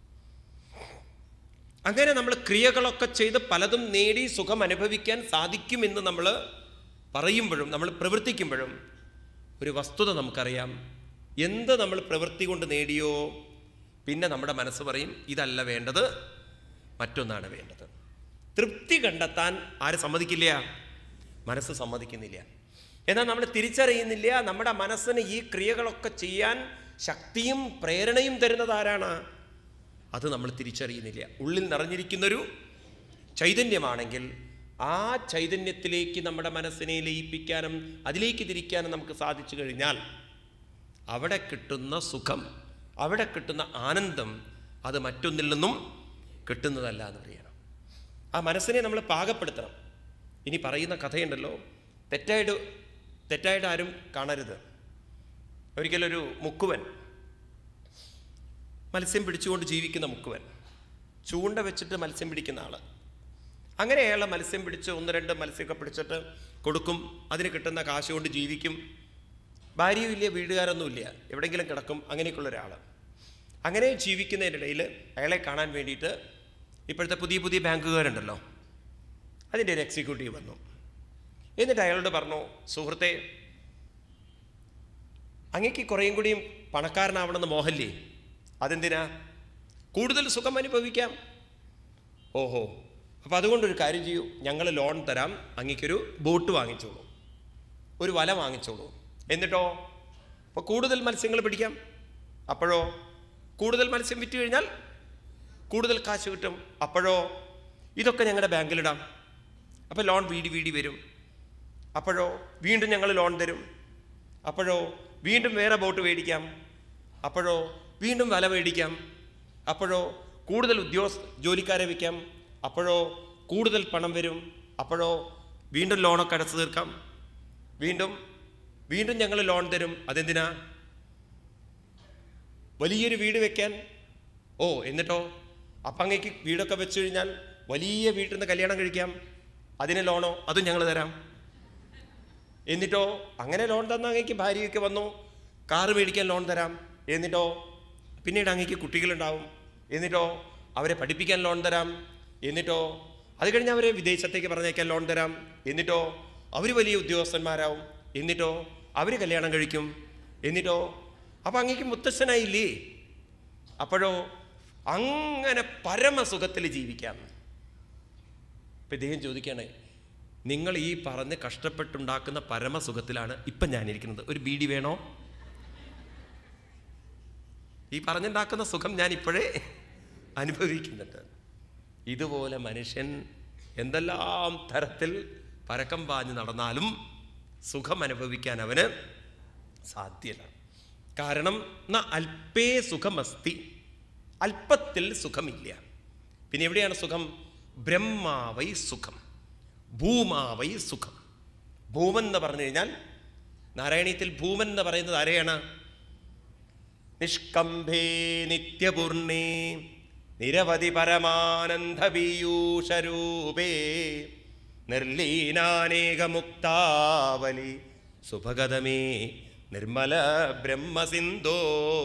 അങ്ങനെ നമ്മൾ ക്രിയകളൊക്കെ ചെയ്ത് പലതും നേടി സുഖം അനുഭവിക്കാൻ സാധിക്കുമെന്ന് നമ്മൾ പറയുമ്പോഴും നമ്മൾ പ്രവർത്തിക്കുമ്പോഴും ഒരു വസ്തുത നമുക്കറിയാം എന്ത് നമ്മൾ പ്രവൃത്തി കൊണ്ട് നേടിയോ പിന്നെ നമ്മുടെ മനസ്സ് പറയും ഇതല്ല വേണ്ടത് മറ്റൊന്നാണ് വേണ്ടത് തൃപ്തി കണ്ടെത്താൻ ആര് സമ്മതിക്കില്ല മനസ്സ് സമ്മതിക്കുന്നില്ല എന്നാൽ നമ്മൾ തിരിച്ചറിയുന്നില്ല നമ്മുടെ മനസ്സിന് ഈ ക്രിയകളൊക്കെ ചെയ്യാൻ ശക്തിയും പ്രേരണയും തരുന്നത് ആരാണ് അത് നമ്മൾ തിരിച്ചറിയുന്നില്ല ഉള്ളിൽ നിറഞ്ഞിരിക്കുന്നൊരു ചൈതന്യമാണെങ്കിൽ ആ ചൈതന്യത്തിലേക്ക് നമ്മുടെ മനസ്സിനെ ലയിപ്പിക്കാനും അതിലേക്ക് തിരിക്കാനും നമുക്ക് സാധിച്ചു കഴിഞ്ഞാൽ അവിടെ കിട്ടുന്ന സുഖം അവിടെ കിട്ടുന്ന ആനന്ദം അത് മറ്റൊന്നിൽ നിന്നും കിട്ടുന്നതല്ല എന്ന് പറയണം ആ മനസ്സിനെ നമ്മൾ പാകപ്പെടുത്തണം ഇനി പറയുന്ന കഥയുണ്ടല്ലോ തെറ്റായിട്ട് തെറ്റായിട്ട് ആരും കാണരുത് ഒരിക്കലൊരു മുക്കുവൻ മത്സ്യം പിടിച്ചുകൊണ്ട് ജീവിക്കുന്ന മുക്കുവൻ ചൂണ്ട വെച്ചിട്ട് മത്സ്യം പിടിക്കുന്ന ആള് അങ്ങനെ അയാളെ മത്സ്യം പിടിച്ച് ഒന്ന് രണ്ട് മത്സ്യമൊക്കെ പിടിച്ചിട്ട് കൊടുക്കും അതിന് കിട്ടുന്ന കാശ് കൊണ്ട് ജീവിക്കും ഭാര്യയും ഇല്ല വീടുകാരൊന്നുമില്ല എവിടെയെങ്കിലും കിടക്കും അങ്ങനെയൊക്കെയുള്ള ഒരാൾ അങ്ങനെ ജീവിക്കുന്നതിനിടയിൽ അയാളെ കാണാൻ വേണ്ടിയിട്ട് ഇപ്പോഴത്തെ പുതിയ പുതിയ ബാങ്കുകാരുണ്ടല്ലോ അതിൻ്റെ ഒരു എക്സിക്യൂട്ടീവ് വന്നു എന്നിട്ട് അയാളോട് പറഞ്ഞു സുഹൃത്തെ അങ്ങക്ക് കുറേയും കൂടിയും പണക്കാരനാവണമെന്ന് മോഹല്ലേ അതെന്തിനാ കൂടുതൽ സുഖം അനുഭവിക്കാം ഓഹോ അപ്പോൾ അതുകൊണ്ടൊരു കാര്യം ചെയ്യൂ ഞങ്ങൾ ലോൺ തരാം അങ്ങക്കൊരു ബോട്ട് വാങ്ങിച്ചോളൂ ഒരു വല വാങ്ങിച്ചോളൂ എന്നിട്ടോ അപ്പോൾ കൂടുതൽ മത്സ്യങ്ങൾ പിടിക്കാം അപ്പോഴോ കൂടുതൽ മത്സ്യം വിറ്റ് കഴിഞ്ഞാൽ കൂടുതൽ കാശ് കിട്ടും അപ്പോഴോ ഇതൊക്കെ ഞങ്ങളുടെ ബാങ്കിലിടാം അപ്പോൾ ലോൺ വീടി വീടി വരും അപ്പോഴോ വീണ്ടും ഞങ്ങൾ ലോൺ തരും അപ്പോഴോ വീണ്ടും വേറെ ബോട്ട് മേടിക്കാം അപ്പോഴോ വീണ്ടും വല മേടിക്കാം അപ്പോഴോ കൂടുതൽ ഉദ്യോഗസ്ഥ ജോലിക്കാരെ വയ്ക്കാം അപ്പോഴോ കൂടുതൽ പണം വരും അപ്പോഴോ വീണ്ടും ലോണൊക്കെ അടച്ചു തീർക്കാം വീണ്ടും വീണ്ടും ഞങ്ങൾ ലോൺ തരും അതെന്തിനാ വലിയൊരു വീട് വെക്കാൻ ഓ എന്നിട്ടോ അപ്പം അങ്ങേക്ക് വീടൊക്കെ വെച്ച് കഴിഞ്ഞാൽ വലിയ വീട്ടിൽ നിന്ന് കല്യാണം കഴിക്കാം അതിന് ലോണോ അതും ഞങ്ങൾ തരാം എന്നിട്ടോ അങ്ങനെ ലോൺ തന്ന അങ്ങേക്ക് ഭാര്യയൊക്കെ വന്നു കാറ് മേടിക്കാൻ ലോൺ തരാം എന്നിട്ടോ പിന്നീട് അങ്ങേക്ക് കുട്ടികളുണ്ടാവും എന്നിട്ടോ അവരെ പഠിപ്പിക്കാൻ ലോൺ തരാം എന്നിട്ടോ അത് കഴിഞ്ഞ് അവരെ വിദേശത്തേക്ക് പറഞ്ഞേക്കാൻ ലോൺ തരാം എന്നിട്ടോ അവർ വലിയ ഉദ്യോഗസ്ഥന്മാരാവും എന്നിട്ടോ അവർ കല്യാണം കഴിക്കും എന്നിട്ടോ അപ്പം അങ്ങേക്ക് മുത്തശ്ശനായില്ലേ അപ്പോഴോ അങ്ങനെ പരമസുഖത്തിൽ ജീവിക്കാം ഇപ്പം ഇദ്ദേഹം ചോദിക്കുകയാണ് നിങ്ങൾ ഈ പറഞ്ഞ് കഷ്ടപ്പെട്ടുണ്ടാക്കുന്ന പരമസുഖത്തിലാണ് ഇപ്പം ഞാനിരിക്കുന്നത് ഒരു ബീഡി വേണോ ഈ പറഞ്ഞുണ്ടാക്കുന്ന സുഖം ഞാൻ ഇപ്പോഴേ അനുഭവിക്കുന്നുണ്ട് ഇതുപോലെ മനുഷ്യൻ എന്തെല്ലാം തരത്തിൽ പരക്കം പാഞ്ഞ് നടന്നാലും സുഖം അനുഭവിക്കാൻ അവന് സാധ്യത കാരണം ന അല്പേ സുഖമസ്തി അല്പത്തിൽ സുഖമില്ല പിന്നെ എവിടെയാണ് സുഖം ബ്രഹ്മാവൈ സുഖം ഭൂമാവൈ സുഖം ഭൂമൻ എന്ന് പറഞ്ഞു കഴിഞ്ഞാൽ നാരായണീയത്തിൽ ഭൂമൻ എന്ന് പറയുന്നത് ആരെയാണ് നിഷ്കംഭേ നിത്യപൂർണേ നിരവധി പരമാനന്ദപീയൂഷരൂപേ നിർലീനാനേകമുക്താവലി സുഭഗതമേ നിർമ്മല ബ്രഹ്മസിന്ധോ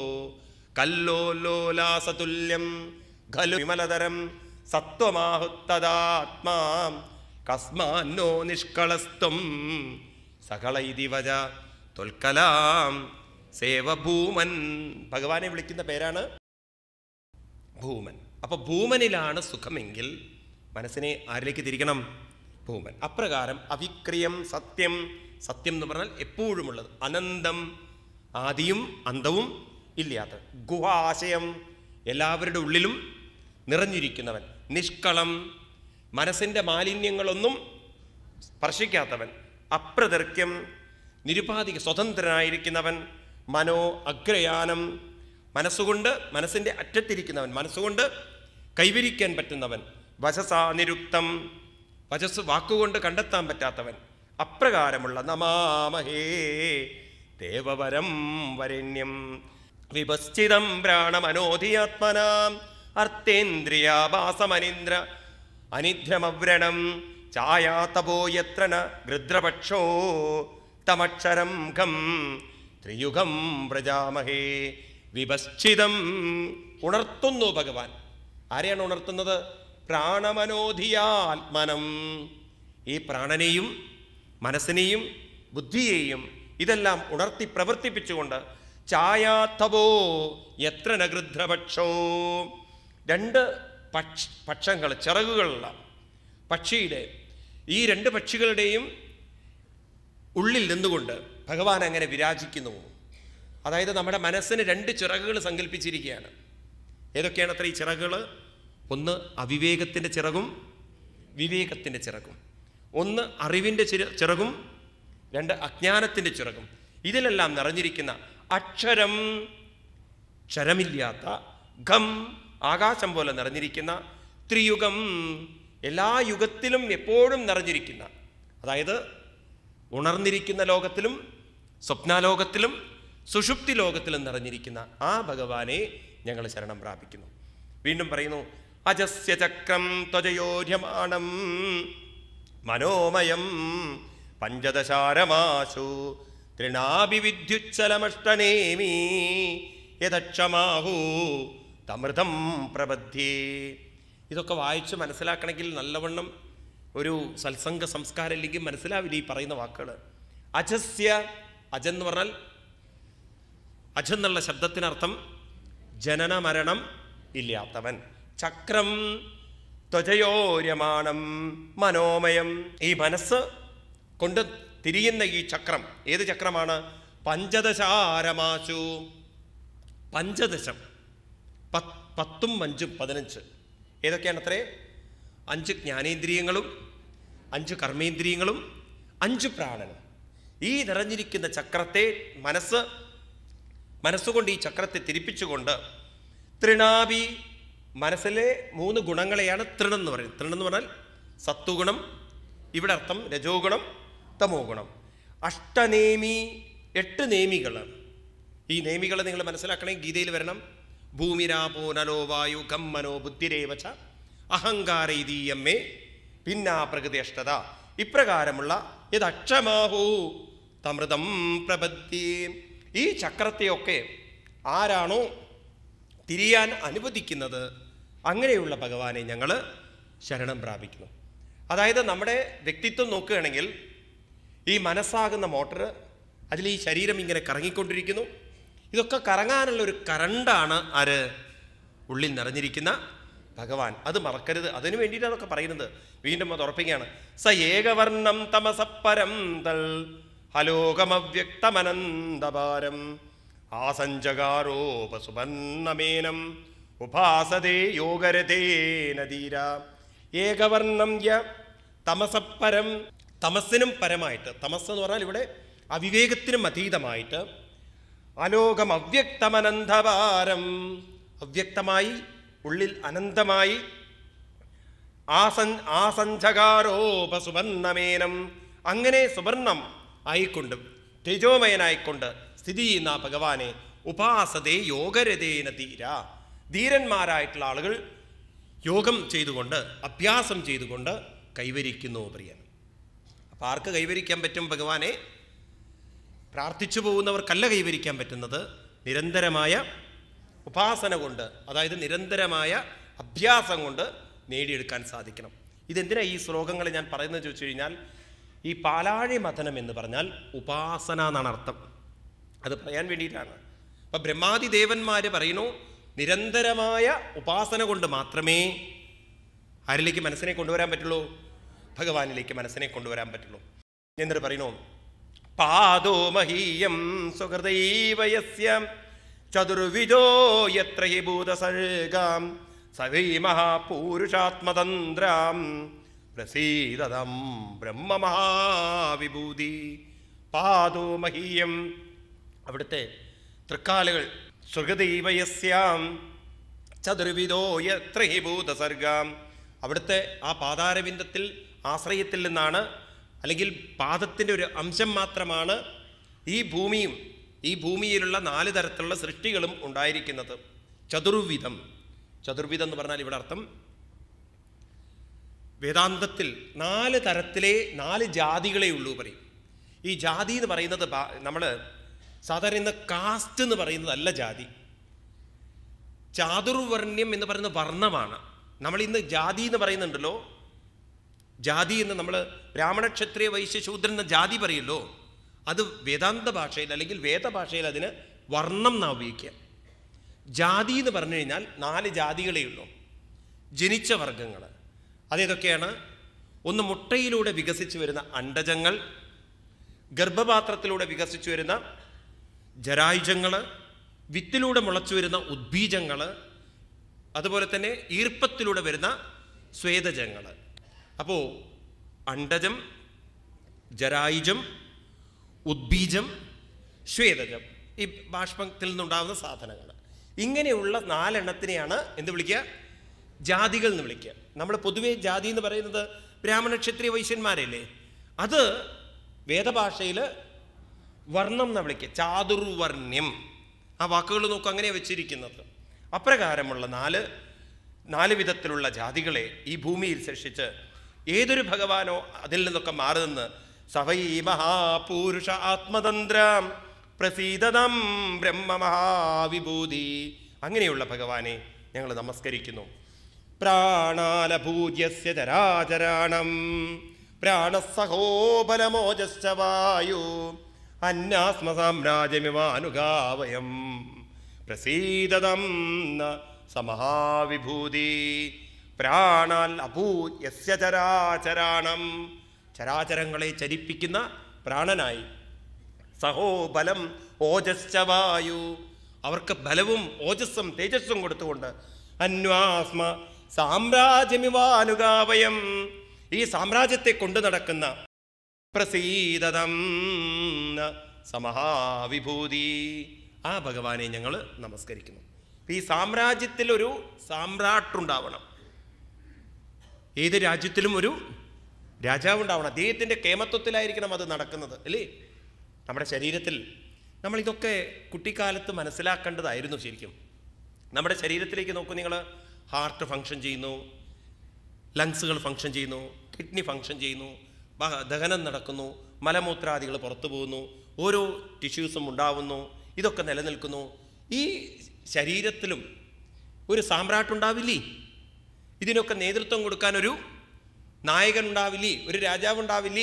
കല്ലോലോലാസതുല്യം ഖലു വിമലതരം സത്വമാഹുത്തദാത്മാ കസ്മാന്നോ നിഷ്കളസ്ത്വം സകള ഇതി വജ തൊൽക്കലാം സേവഭൂമൻ ഭഗവാനെ വിളിക്കുന്ന പേരാണ് ഭൂമൻ അപ്പൊ ഭൂമനിലാണ് സുഖമെങ്കിൽ മനസ്സിനെ ആരിലേക്ക് തിരിക്കണം ഭൂമൻ അപ്രകാരം അവിക്രിയം സത്യം സത്യം എന്ന് പറഞ്ഞാൽ എപ്പോഴുമുള്ളത് അനന്തം ആദിയും അന്തവും ഇല്ലാത്ത ഗുഹാശയം എല്ലാവരുടെ ഉള്ളിലും നിറഞ്ഞിരിക്കുന്നവൻ നിഷ്കളം മനസ്സിൻ്റെ മാലിന്യങ്ങളൊന്നും സ്പർശിക്കാത്തവൻ അപ്രതർക്യം നിരുപാധിക സ്വതന്ത്രനായിരിക്കുന്നവൻ മനോ അഗ്രയാനം മനസ്സുകൊണ്ട് മനസ്സിൻ്റെ അറ്റത്തിരിക്കുന്നവൻ മനസ്സുകൊണ്ട് കൈവരിക്കാൻ പറ്റുന്നവൻ വശസാ നിരുക്തം വചസ് വാക്കുകൊണ്ട് കണ്ടെത്താൻ പറ്റാത്തവൻ അപ്രകാരമുള്ള നമാമഹേ ദേവവരം വരണ്യം വിപശ്ചിതം പ്രാണമനോധിയാത്മനാം അർത്ഥേന്ദ്രിയാഭാസമനിന്ദ്ര അനിദ്രമവ്രണം ഛായാതപോ യത്ര ന ഗൃദ്രപക്ഷോ തമക്ഷരം ഖം ത്രിയുഗം വ്രജാമഹേ വിപശ്ചിതം ഉണർത്തുന്നു ഭഗവാൻ ആരെയാണ് ഉണർത്തുന്നത് പ്രാണമനോധിയാത്മനം ഈ പ്രാണനെയും മനസ്സിനെയും ബുദ്ധിയെയും ഇതെല്ലാം ഉണർത്തി പ്രവർത്തിപ്പിച്ചുകൊണ്ട് ഛായാത്തവോ എത്ര നഗൃദ്രപക്ഷോ രണ്ട് പക്ഷ പക്ഷങ്ങൾ ചിറകുകളുള്ള പക്ഷിയുടെ ഈ രണ്ട് പക്ഷികളുടെയും ഉള്ളിൽ നിന്നുകൊണ്ട് ഭഗവാൻ അങ്ങനെ വിരാജിക്കുന്നു അതായത് നമ്മുടെ മനസ്സിന് രണ്ട് ചിറകുകൾ സങ്കല്പിച്ചിരിക്കുകയാണ് ഏതൊക്കെയാണ് അത്ര ഈ ചിറകുകൾ ഒന്ന് അവിവേകത്തിൻ്റെ ചിറകും വിവേകത്തിൻ്റെ ചിറകും ഒന്ന് അറിവിൻ്റെ ചിറ ചിറകും രണ്ട് അജ്ഞാനത്തിൻ്റെ ചിറകും ഇതിലെല്ലാം നിറഞ്ഞിരിക്കുന്ന അക്ഷരം ക്ഷരമില്ലാത്ത ഘം ആകാശം പോലെ നിറഞ്ഞിരിക്കുന്ന ത്രിയുഗം എല്ലാ യുഗത്തിലും എപ്പോഴും നിറഞ്ഞിരിക്കുന്ന അതായത് ഉണർന്നിരിക്കുന്ന ലോകത്തിലും സ്വപ്നാലോകത്തിലും സുഷുപ്തി ലോകത്തിലും നിറഞ്ഞിരിക്കുന്ന ആ ഭഗവാനെ ഞങ്ങൾ ശരണം പ്രാപിക്കുന്നു വീണ്ടും പറയുന്നു അജസ്യ ചക്രം ത്വജയോര്യമാണം മനോമയം പഞ്ചദശാരമാശു തൃണാഭിവിദ്യുച്ഛലമഷ്ടനേമി യഥക്ഷമാഹു തമൃതം പ്രബദ്ധ്യേ ഇതൊക്കെ വായിച്ച് മനസ്സിലാക്കണമെങ്കിൽ നല്ലവണ്ണം ഒരു സത്സംഗ സംസ്കാരം ഇല്ലെങ്കിൽ മനസ്സിലാവില്ല ഈ പറയുന്ന വാക്കുകൾ അജസ്യ അജെന്ന് പറഞ്ഞാൽ അജ എന്നുള്ള ശബ്ദത്തിനർത്ഥം ജനന മരണം ഇല്ലാത്തവൻ ചക്രം ത്വജയോര്യമാണം മനോമയം ഈ മനസ്സ് കൊണ്ട് തിരിയുന്ന ഈ ചക്രം ഏത് ചക്രമാണ് പഞ്ചദശാരമാശു പഞ്ചദശം പത്ത് പത്തും അഞ്ചും പതിനഞ്ച് ഏതൊക്കെയാണ് അത്രേ അഞ്ച് ജ്ഞാനേന്ദ്രിയങ്ങളും അഞ്ച് കർമ്മേന്ദ്രിയങ്ങളും അഞ്ച് പ്രാണനും ഈ നിറഞ്ഞിരിക്കുന്ന ചക്രത്തെ മനസ്സ് മനസ്സുകൊണ്ട് ഈ ചക്രത്തെ തിരിപ്പിച്ചുകൊണ്ട് തൃണാഭി മനസ്സിലെ മൂന്ന് ഗുണങ്ങളെയാണ് തൃണം എന്ന് പറയുന്നത് തൃണം എന്ന് പറഞ്ഞാൽ സത്വഗുണം ഇവിടെ അർത്ഥം രജോ ഗുണം തമോ ഗുണം അഷ്ടനേമി എട്ട് നേമികൾ ഈ നേമികൾ നിങ്ങൾ മനസ്സിലാക്കണമെങ്കിൽ ഗീതയിൽ വരണം ഭൂമിരാപോ നലോ വായു കം മനോ ബുദ്ധിരേവച അഹങ്കാര ഇതീയമ്മേ പിന്നാ പ്രകൃതി അഷ്ടത ഇപ്രകാരമുള്ള ഇത് അക്ഷമാഹു തമൃതം പ്രബദ്ധി ഈ ചക്രത്തെയൊക്കെ ആരാണോ തിരിയാൻ അനുവദിക്കുന്നത് അങ്ങനെയുള്ള ഭഗവാനെ ഞങ്ങൾ ശരണം പ്രാപിക്കുന്നു അതായത് നമ്മുടെ വ്യക്തിത്വം നോക്കുകയാണെങ്കിൽ ഈ മനസ്സാകുന്ന മോട്ടർ അതിൽ ഈ ശരീരം ഇങ്ങനെ കറങ്ങിക്കൊണ്ടിരിക്കുന്നു ഇതൊക്കെ കറങ്ങാനുള്ള ഒരു കറണ്ടാണ് ആര് ഉള്ളിൽ നിറഞ്ഞിരിക്കുന്ന ഭഗവാൻ അത് മറക്കരുത് അതിനു വേണ്ടിയിട്ട് അതൊക്കെ പറയുന്നത് വീണ്ടും അത് ഉറപ്പിക്കുകയാണ് സ ഏകവർണം തമസപ്പരം തൽ ഹലോകമവ്യക്തമനന്തപാരം ആസഞ്ചകാരോപസുപന്നമേനം ഉപാസതേ യോഗരതേന ധീര ഏകവർണം യ തമസപ്പരം തമസ്സിനും പരമായിട്ട് തമസ് എന്ന് പറഞ്ഞാൽ ഇവിടെ അവിവേകത്തിനും അതീതമായിട്ട് അലോകം അവ്യക്തമനന്തഭാരം അവ്യക്തമായി ഉള്ളിൽ അനന്തമായി ആസൻ ആസഞ്ചകാരോപസുവർണമേനം അങ്ങനെ സുവർണം ആയിക്കൊണ്ട് തേജോമയനായിക്കൊണ്ട് സ്ഥിതി ചെയ്യുന്ന ആ ഭഗവാനെ ഉപാസതേ യോഗരതേന ധീര ധീരന്മാരായിട്ടുള്ള ആളുകൾ യോഗം ചെയ്തുകൊണ്ട് അഭ്യാസം ചെയ്തുകൊണ്ട് കൈവരിക്കുന്നു പ്രിയൻ അപ്പം ആർക്ക് കൈവരിക്കാൻ പറ്റും ഭഗവാനെ പ്രാർത്ഥിച്ചു പോകുന്നവർക്കല്ല കൈവരിക്കാൻ പറ്റുന്നത് നിരന്തരമായ ഉപാസന കൊണ്ട് അതായത് നിരന്തരമായ അഭ്യാസം കൊണ്ട് നേടിയെടുക്കാൻ സാധിക്കണം ഇതെന്തിനാ ഈ ശ്ലോകങ്ങൾ ഞാൻ പറയുന്നത് ചോദിച്ചു കഴിഞ്ഞാൽ ഈ പാലാഴി മഥനം എന്ന് പറഞ്ഞാൽ ഉപാസന എന്നാണ് അർത്ഥം അത് പറയാൻ വേണ്ടിയിട്ടാണ് അപ്പൊ ബ്രഹ്മാദി ദേവന്മാര് പറയുന്നു നിരന്തരമായ ഉപാസന കൊണ്ട് മാത്രമേ ആരിലേക്ക് മനസ്സിനെ കൊണ്ടുവരാൻ പറ്റുള്ളൂ ഭഗവാനിലേക്ക് മനസ്സിനെ കൊണ്ടുവരാൻ പറ്റുള്ളൂ എന്നിട്ട് പറയുന്നു പാദോ മഹീയം സുഹൃദൈവയസ്യ ചതുർവിധോ യത്ര ഹി ഭൂതസർഗാം സവൈ മഹാപൂരുഷാത്മതന്ത്രാം പ്രസീതതം ബ്രഹ്മമഹാവിഭൂതി പാദോ മഹീയം അവിടുത്തെ തൃക്കാലുകൾ സുഹൃദൈവയസ്യാം ചതുർവിധോ യത്ര ഹി ഭൂതസർഗാം അവിടുത്തെ ആ പാതാരവിന്ദത്തിൽ ആശ്രയത്തിൽ നിന്നാണ് അല്ലെങ്കിൽ പാദത്തിൻ്റെ ഒരു അംശം മാത്രമാണ് ഈ ഭൂമിയും ഈ ഭൂമിയിലുള്ള നാല് തരത്തിലുള്ള സൃഷ്ടികളും ഉണ്ടായിരിക്കുന്നത് ചതുർവിധം ചതുർവിധം എന്ന് പറഞ്ഞാൽ ഇവിടെ അർത്ഥം വേദാന്തത്തിൽ നാല് തരത്തിലെ നാല് ജാതികളെ ഉള്ളൂ പറയും ഈ ജാതി എന്ന് പറയുന്നത് നമ്മൾ സാധാരണ ഇന്ന് കാസ്റ്റ് എന്ന് പറയുന്നതല്ല ജാതി ചാതുർവർണ്ണ്യം എന്ന് പറയുന്ന വർണ്ണമാണ് നമ്മൾ ഇന്ന് ജാതി എന്ന് പറയുന്നുണ്ടല്ലോ ജാതി എന്ന് നമ്മൾ ബ്രാഹ്മണ ക്ഷത്രിയ വൈശ്യ ശൂദ്രൻ എന്ന ജാതി പറയല്ലോ അത് വേദാന്ത ഭാഷയിൽ അല്ലെങ്കിൽ വേദഭാഷയിൽ അതിന് വർണ്ണം എന്നാ ഉപയോഗിക്കുക ജാതി എന്ന് പറഞ്ഞു കഴിഞ്ഞാൽ നാല് ജാതികളേ ഉള്ളൂ ജനിച്ച വർഗങ്ങൾ അതേതൊക്കെയാണ് ഒന്ന് മുട്ടയിലൂടെ വികസിച്ചു വരുന്ന അണ്ടജങ്ങൾ ഗർഭപാത്രത്തിലൂടെ വികസിച്ചു വരുന്ന ജരായുജങ്ങൾ വിത്തിലൂടെ മുളച്ചു വരുന്ന ഉദ്ബീജങ്ങൾ അതുപോലെ തന്നെ ഈർപ്പത്തിലൂടെ വരുന്ന സ്വേദജങ്ങൾ അപ്പോൾ അണ്ടജം ജരായുജം ഉദ്ബീജം ശ്വേതജം ഈ ബാഷ്പത്തിൽ നിന്നുണ്ടാകുന്ന സാധനങ്ങൾ ഇങ്ങനെയുള്ള നാലെണ്ണത്തിനെയാണ് എന്ത് വിളിക്കുക ജാതികൾ എന്ന് വിളിക്കുക നമ്മൾ പൊതുവേ ജാതി എന്ന് പറയുന്നത് ബ്രാഹ്മണ ക്ഷത്രിയ വൈശ്യന്മാരല്ലേ അത് വേദഭാഷയിൽ വർണ്ണം എന്ന് വിളിക്കുക ചാതുർവർണ്ണ്യം ആ വാക്കുകൾ നോക്കും അങ്ങനെ വെച്ചിരിക്കുന്നത് അപ്രകാരമുള്ള നാല് നാല് വിധത്തിലുള്ള ജാതികളെ ഈ ഭൂമിയിൽ സൃഷ്ടിച്ച് ഏതൊരു ഭഗവാനോ അതിൽ നിന്നൊക്കെ മാറി നിന്ന് സവൈ മഹാപൂരുഷ ആത്മതന്ത്രം പ്രസീതതം ബ്രഹ്മമഹാവിഭൂതി അങ്ങനെയുള്ള ഭഗവാനെ ഞങ്ങൾ നമസ്കരിക്കുന്നു പ്രാണാലഭൂജ്യസ്യ ചരാചരാണം പ്രാണസഹോബലമോജശ്ച വായു അന്യാസ്മ സാമ്രാജ്യമിവാനുഗാവയം പ്രസീതതം ന സമഹാവിഭൂതി പ്രാണാൽ അഭൂയസ്യ ചരാചരാണം ചരാചരങ്ങളെ ചരിപ്പിക്കുന്ന പ്രാണനായി സഹോബലം ഓജശ്ച വായു അവർക്ക് ബലവും ഓജസ്സും തേജസ്സും കൊടുത്തുകൊണ്ട് അന്വാസ്മ സാമ്രാജ്യമിവാനുഗാവയം ഈ സാമ്രാജ്യത്തെ കൊണ്ടു നടക്കുന്ന പ്രസീതതം ന സമഹാവിഭൂതി ആ ഭഗവാനെ ഞങ്ങൾ നമസ്കരിക്കുന്നു ഈ സാമ്രാജ്യത്തിൽ ഒരു സാമ്രാട്ടുണ്ടാവണം ഏത് രാജ്യത്തിലും ഒരു രാജാവ് ഉണ്ടാവണം അദ്ദേഹത്തിൻ്റെ കേമത്വത്തിലായിരിക്കണം അത് നടക്കുന്നത് അല്ലേ നമ്മുടെ ശരീരത്തിൽ നമ്മൾ ഇതൊക്കെ കുട്ടിക്കാലത്ത് മനസ്സിലാക്കേണ്ടതായിരുന്നു ശരിക്കും നമ്മുടെ ശരീരത്തിലേക്ക് നോക്കൂ നിങ്ങൾ ഹാർട്ട് ഫങ്ഷൻ ചെയ്യുന്നു ലങ്സുകൾ ഫങ്ഷൻ ചെയ്യുന്നു കിഡ്നി ഫങ്ഷൻ ചെയ്യുന്നു ബ- ദഹനം നടക്കുന്നു മലമൂത്രാദികൾ പുറത്തു പോകുന്നു ഓരോ ടിഷ്യൂസും ഉണ്ടാവുന്നു ഇതൊക്കെ നിലനിൽക്കുന്നു ഈ ശരീരത്തിലും ഒരു സാമ്രാട്ടുണ്ടാവില്ലേ ഇതിനൊക്കെ നേതൃത്വം കൊടുക്കാൻ ഒരു നായകൻ ഉണ്ടാവില്ലേ ഒരു രാജാവ് ഉണ്ടാവില്ലേ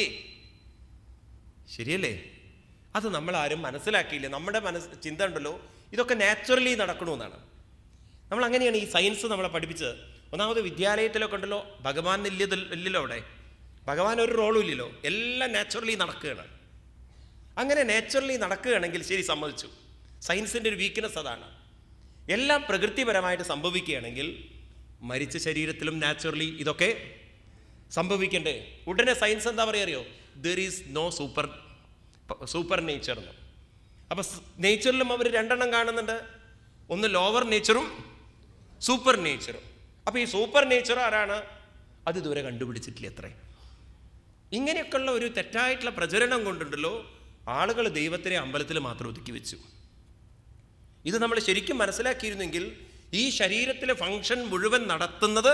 ശരിയല്ലേ അത് നമ്മൾ ആരും മനസ്സിലാക്കിയില്ല നമ്മുടെ മനസ്സ് ചിന്ത ഉണ്ടല്ലോ ഇതൊക്കെ നാച്ചുറലി നടക്കണമെന്നാണ് നമ്മൾ അങ്ങനെയാണ് ഈ സയൻസ് നമ്മളെ പഠിപ്പിച്ചത് ഒന്നാമത് വിദ്യാലയത്തിലൊക്കെ ഉണ്ടല്ലോ ഭഗവാൻ ഇല്ലതിൽ ഇല്ലല്ലോ അവിടെ ഭഗവാൻ ഒരു റോളും ഇല്ലല്ലോ എല്ലാം നാച്ചുറലി നടക്കുകയാണ് അങ്ങനെ നാച്ചുറലി നടക്കുകയാണെങ്കിൽ ശരി സമ്മതിച്ചു സയൻസിൻ്റെ ഒരു വീക്ക്നെസ് അതാണ് എല്ലാം പ്രകൃതിപരമായിട്ട് സംഭവിക്കുകയാണെങ്കിൽ മരിച്ച ശരീരത്തിലും നാച്ചുറലി ഇതൊക്കെ സംഭവിക്കണ്ടേ ഉടനെ സയൻസ് എന്താ പറയുക അറിയോ there is no super super nature എന്ന് അപ്പൊ നേച്ചറിലും അവർ രണ്ടെണ്ണം കാണുന്നുണ്ട് ഒന്ന് ലോവർ നേച്ചറും സൂപ്പർ നേച്ചറും അപ്പൊ ഈ സൂപ്പർ നേച്ചർ ആരാണ് അത് ഇതുവരെ കണ്ടുപിടിച്ചിട്ടില്ല അത്രേ ഇങ്ങനെയൊക്കെയുള്ള ഒരു തെറ്റായിട്ടുള്ള പ്രചരണം കൊണ്ടുണ്ടല്ലോ ആളുകൾ ദൈവത്തിനെ അമ്പലത്തിൽ മാത്രം ഒതുക്കി വെച്ചു ഇത് നമ്മൾ ശരിക്കും മനസ്സിലാക്കിയിരുന്നെങ്കിൽ ഈ ശരീരത്തിലെ ഫങ്ഷൻ മുഴുവൻ നടത്തുന്നത്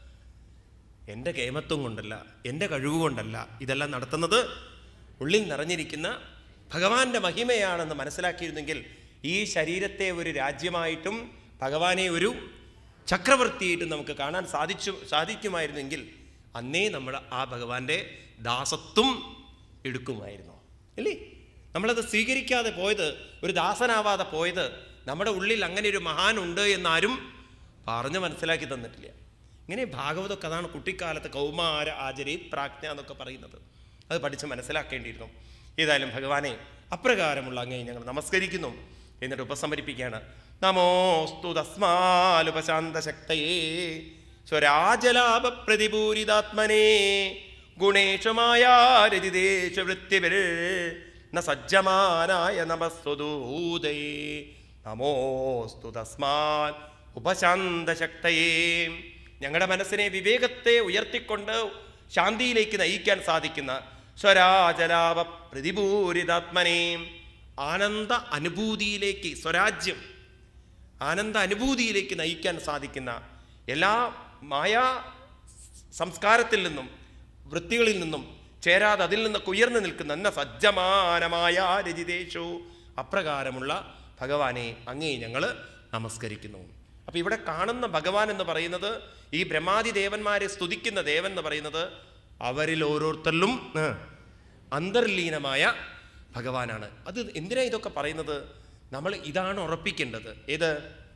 എൻ്റെ കേമത്വം കൊണ്ടല്ല എൻ്റെ കഴിവ് കൊണ്ടല്ല ഇതെല്ലാം നടത്തുന്നത് ഉള്ളിൽ നിറഞ്ഞിരിക്കുന്ന ഭഗവാന്റെ മഹിമയാണെന്ന് മനസ്സിലാക്കിയിരുന്നെങ്കിൽ ഈ ശരീരത്തെ ഒരു രാജ്യമായിട്ടും ഭഗവാനെ ഒരു ചക്രവർത്തിയായിട്ടും നമുക്ക് കാണാൻ സാധിച്ചു സാധിക്കുമായിരുന്നെങ്കിൽ അന്നേ നമ്മൾ ആ ഭഗവാന്റെ ദാസത്വം എടുക്കുമായിരുന്നു അല്ലേ നമ്മളത് സ്വീകരിക്കാതെ പോയത് ഒരു ദാസനാവാതെ പോയത് നമ്മുടെ ഉള്ളിൽ അങ്ങനെ ഒരു മഹാൻ ഉണ്ട് എന്നാരും പറഞ്ഞു മനസ്സിലാക്കി തന്നിട്ടില്ല ഇങ്ങനെ ഭാഗവതമൊക്കെ അതാണ് കുട്ടിക്കാലത്ത് കൗമാര ആചരി പ്രാജ്ഞ എന്നൊക്കെ പറയുന്നത് അത് പഠിച്ച് മനസ്സിലാക്കേണ്ടിയിരുന്നു ഏതായാലും ഭഗവാനെ അപ്രകാരമുള്ള അങ്ങേ ഞങ്ങൾ നമസ്കരിക്കുന്നു എന്നിട്ട് ഉപസമരിപ്പിക്കുകയാണ് നമോസ്തു തസ്മാലുപശാന്ത ശക്തയേ സ്വരാജലാഭ പ്രതിപൂരിതാത്മനേ ഗുണേഷമായ രതിദേശ വൃത്തിവിൽ ന സജ്ജമാനായ നമസ്തുതൂതയേ നമോസ്തു തസ്മാൻ ഉപശാന്ത ശക്തയേ ഞങ്ങളുടെ മനസ്സിനെ വിവേകത്തെ ഉയർത്തിക്കൊണ്ട് ശാന്തിയിലേക്ക് നയിക്കാൻ സാധിക്കുന്ന സ്വരാജലാഭ പ്രതിപൂരിതാത്മനെ ആനന്ദ അനുഭൂതിയിലേക്ക് സ്വരാജ്യം ആനന്ദ അനുഭൂതിയിലേക്ക് നയിക്കാൻ സാധിക്കുന്ന എല്ലാ മായാ സംസ്കാരത്തിൽ നിന്നും വൃത്തികളിൽ നിന്നും ചേരാതെ അതിൽ നിന്നൊക്കെ ഉയർന്നു നിൽക്കുന്ന എന്ന സജ്ജമാനമായ രചിതേഷു അപ്രകാരമുള്ള ഭഗവാനെ അങ്ങേ ഞങ്ങൾ നമസ്കരിക്കുന്നു അപ്പൊ ഇവിടെ കാണുന്ന ഭഗവാൻ എന്ന് പറയുന്നത് ഈ ബ്രഹ്മാദി ദേവന്മാരെ സ്തുതിക്കുന്ന ദേവൻ എന്ന് പറയുന്നത് അവരിൽ ഓരോരുത്തരിലും ആ, അന്തർലീനമായ ഭഗവാനാണ് അത് എന്തിനാ ഇതൊക്കെ പറയുന്നത് നമ്മൾ ഇതാണ് ഉറപ്പിക്കേണ്ടത് ഏത്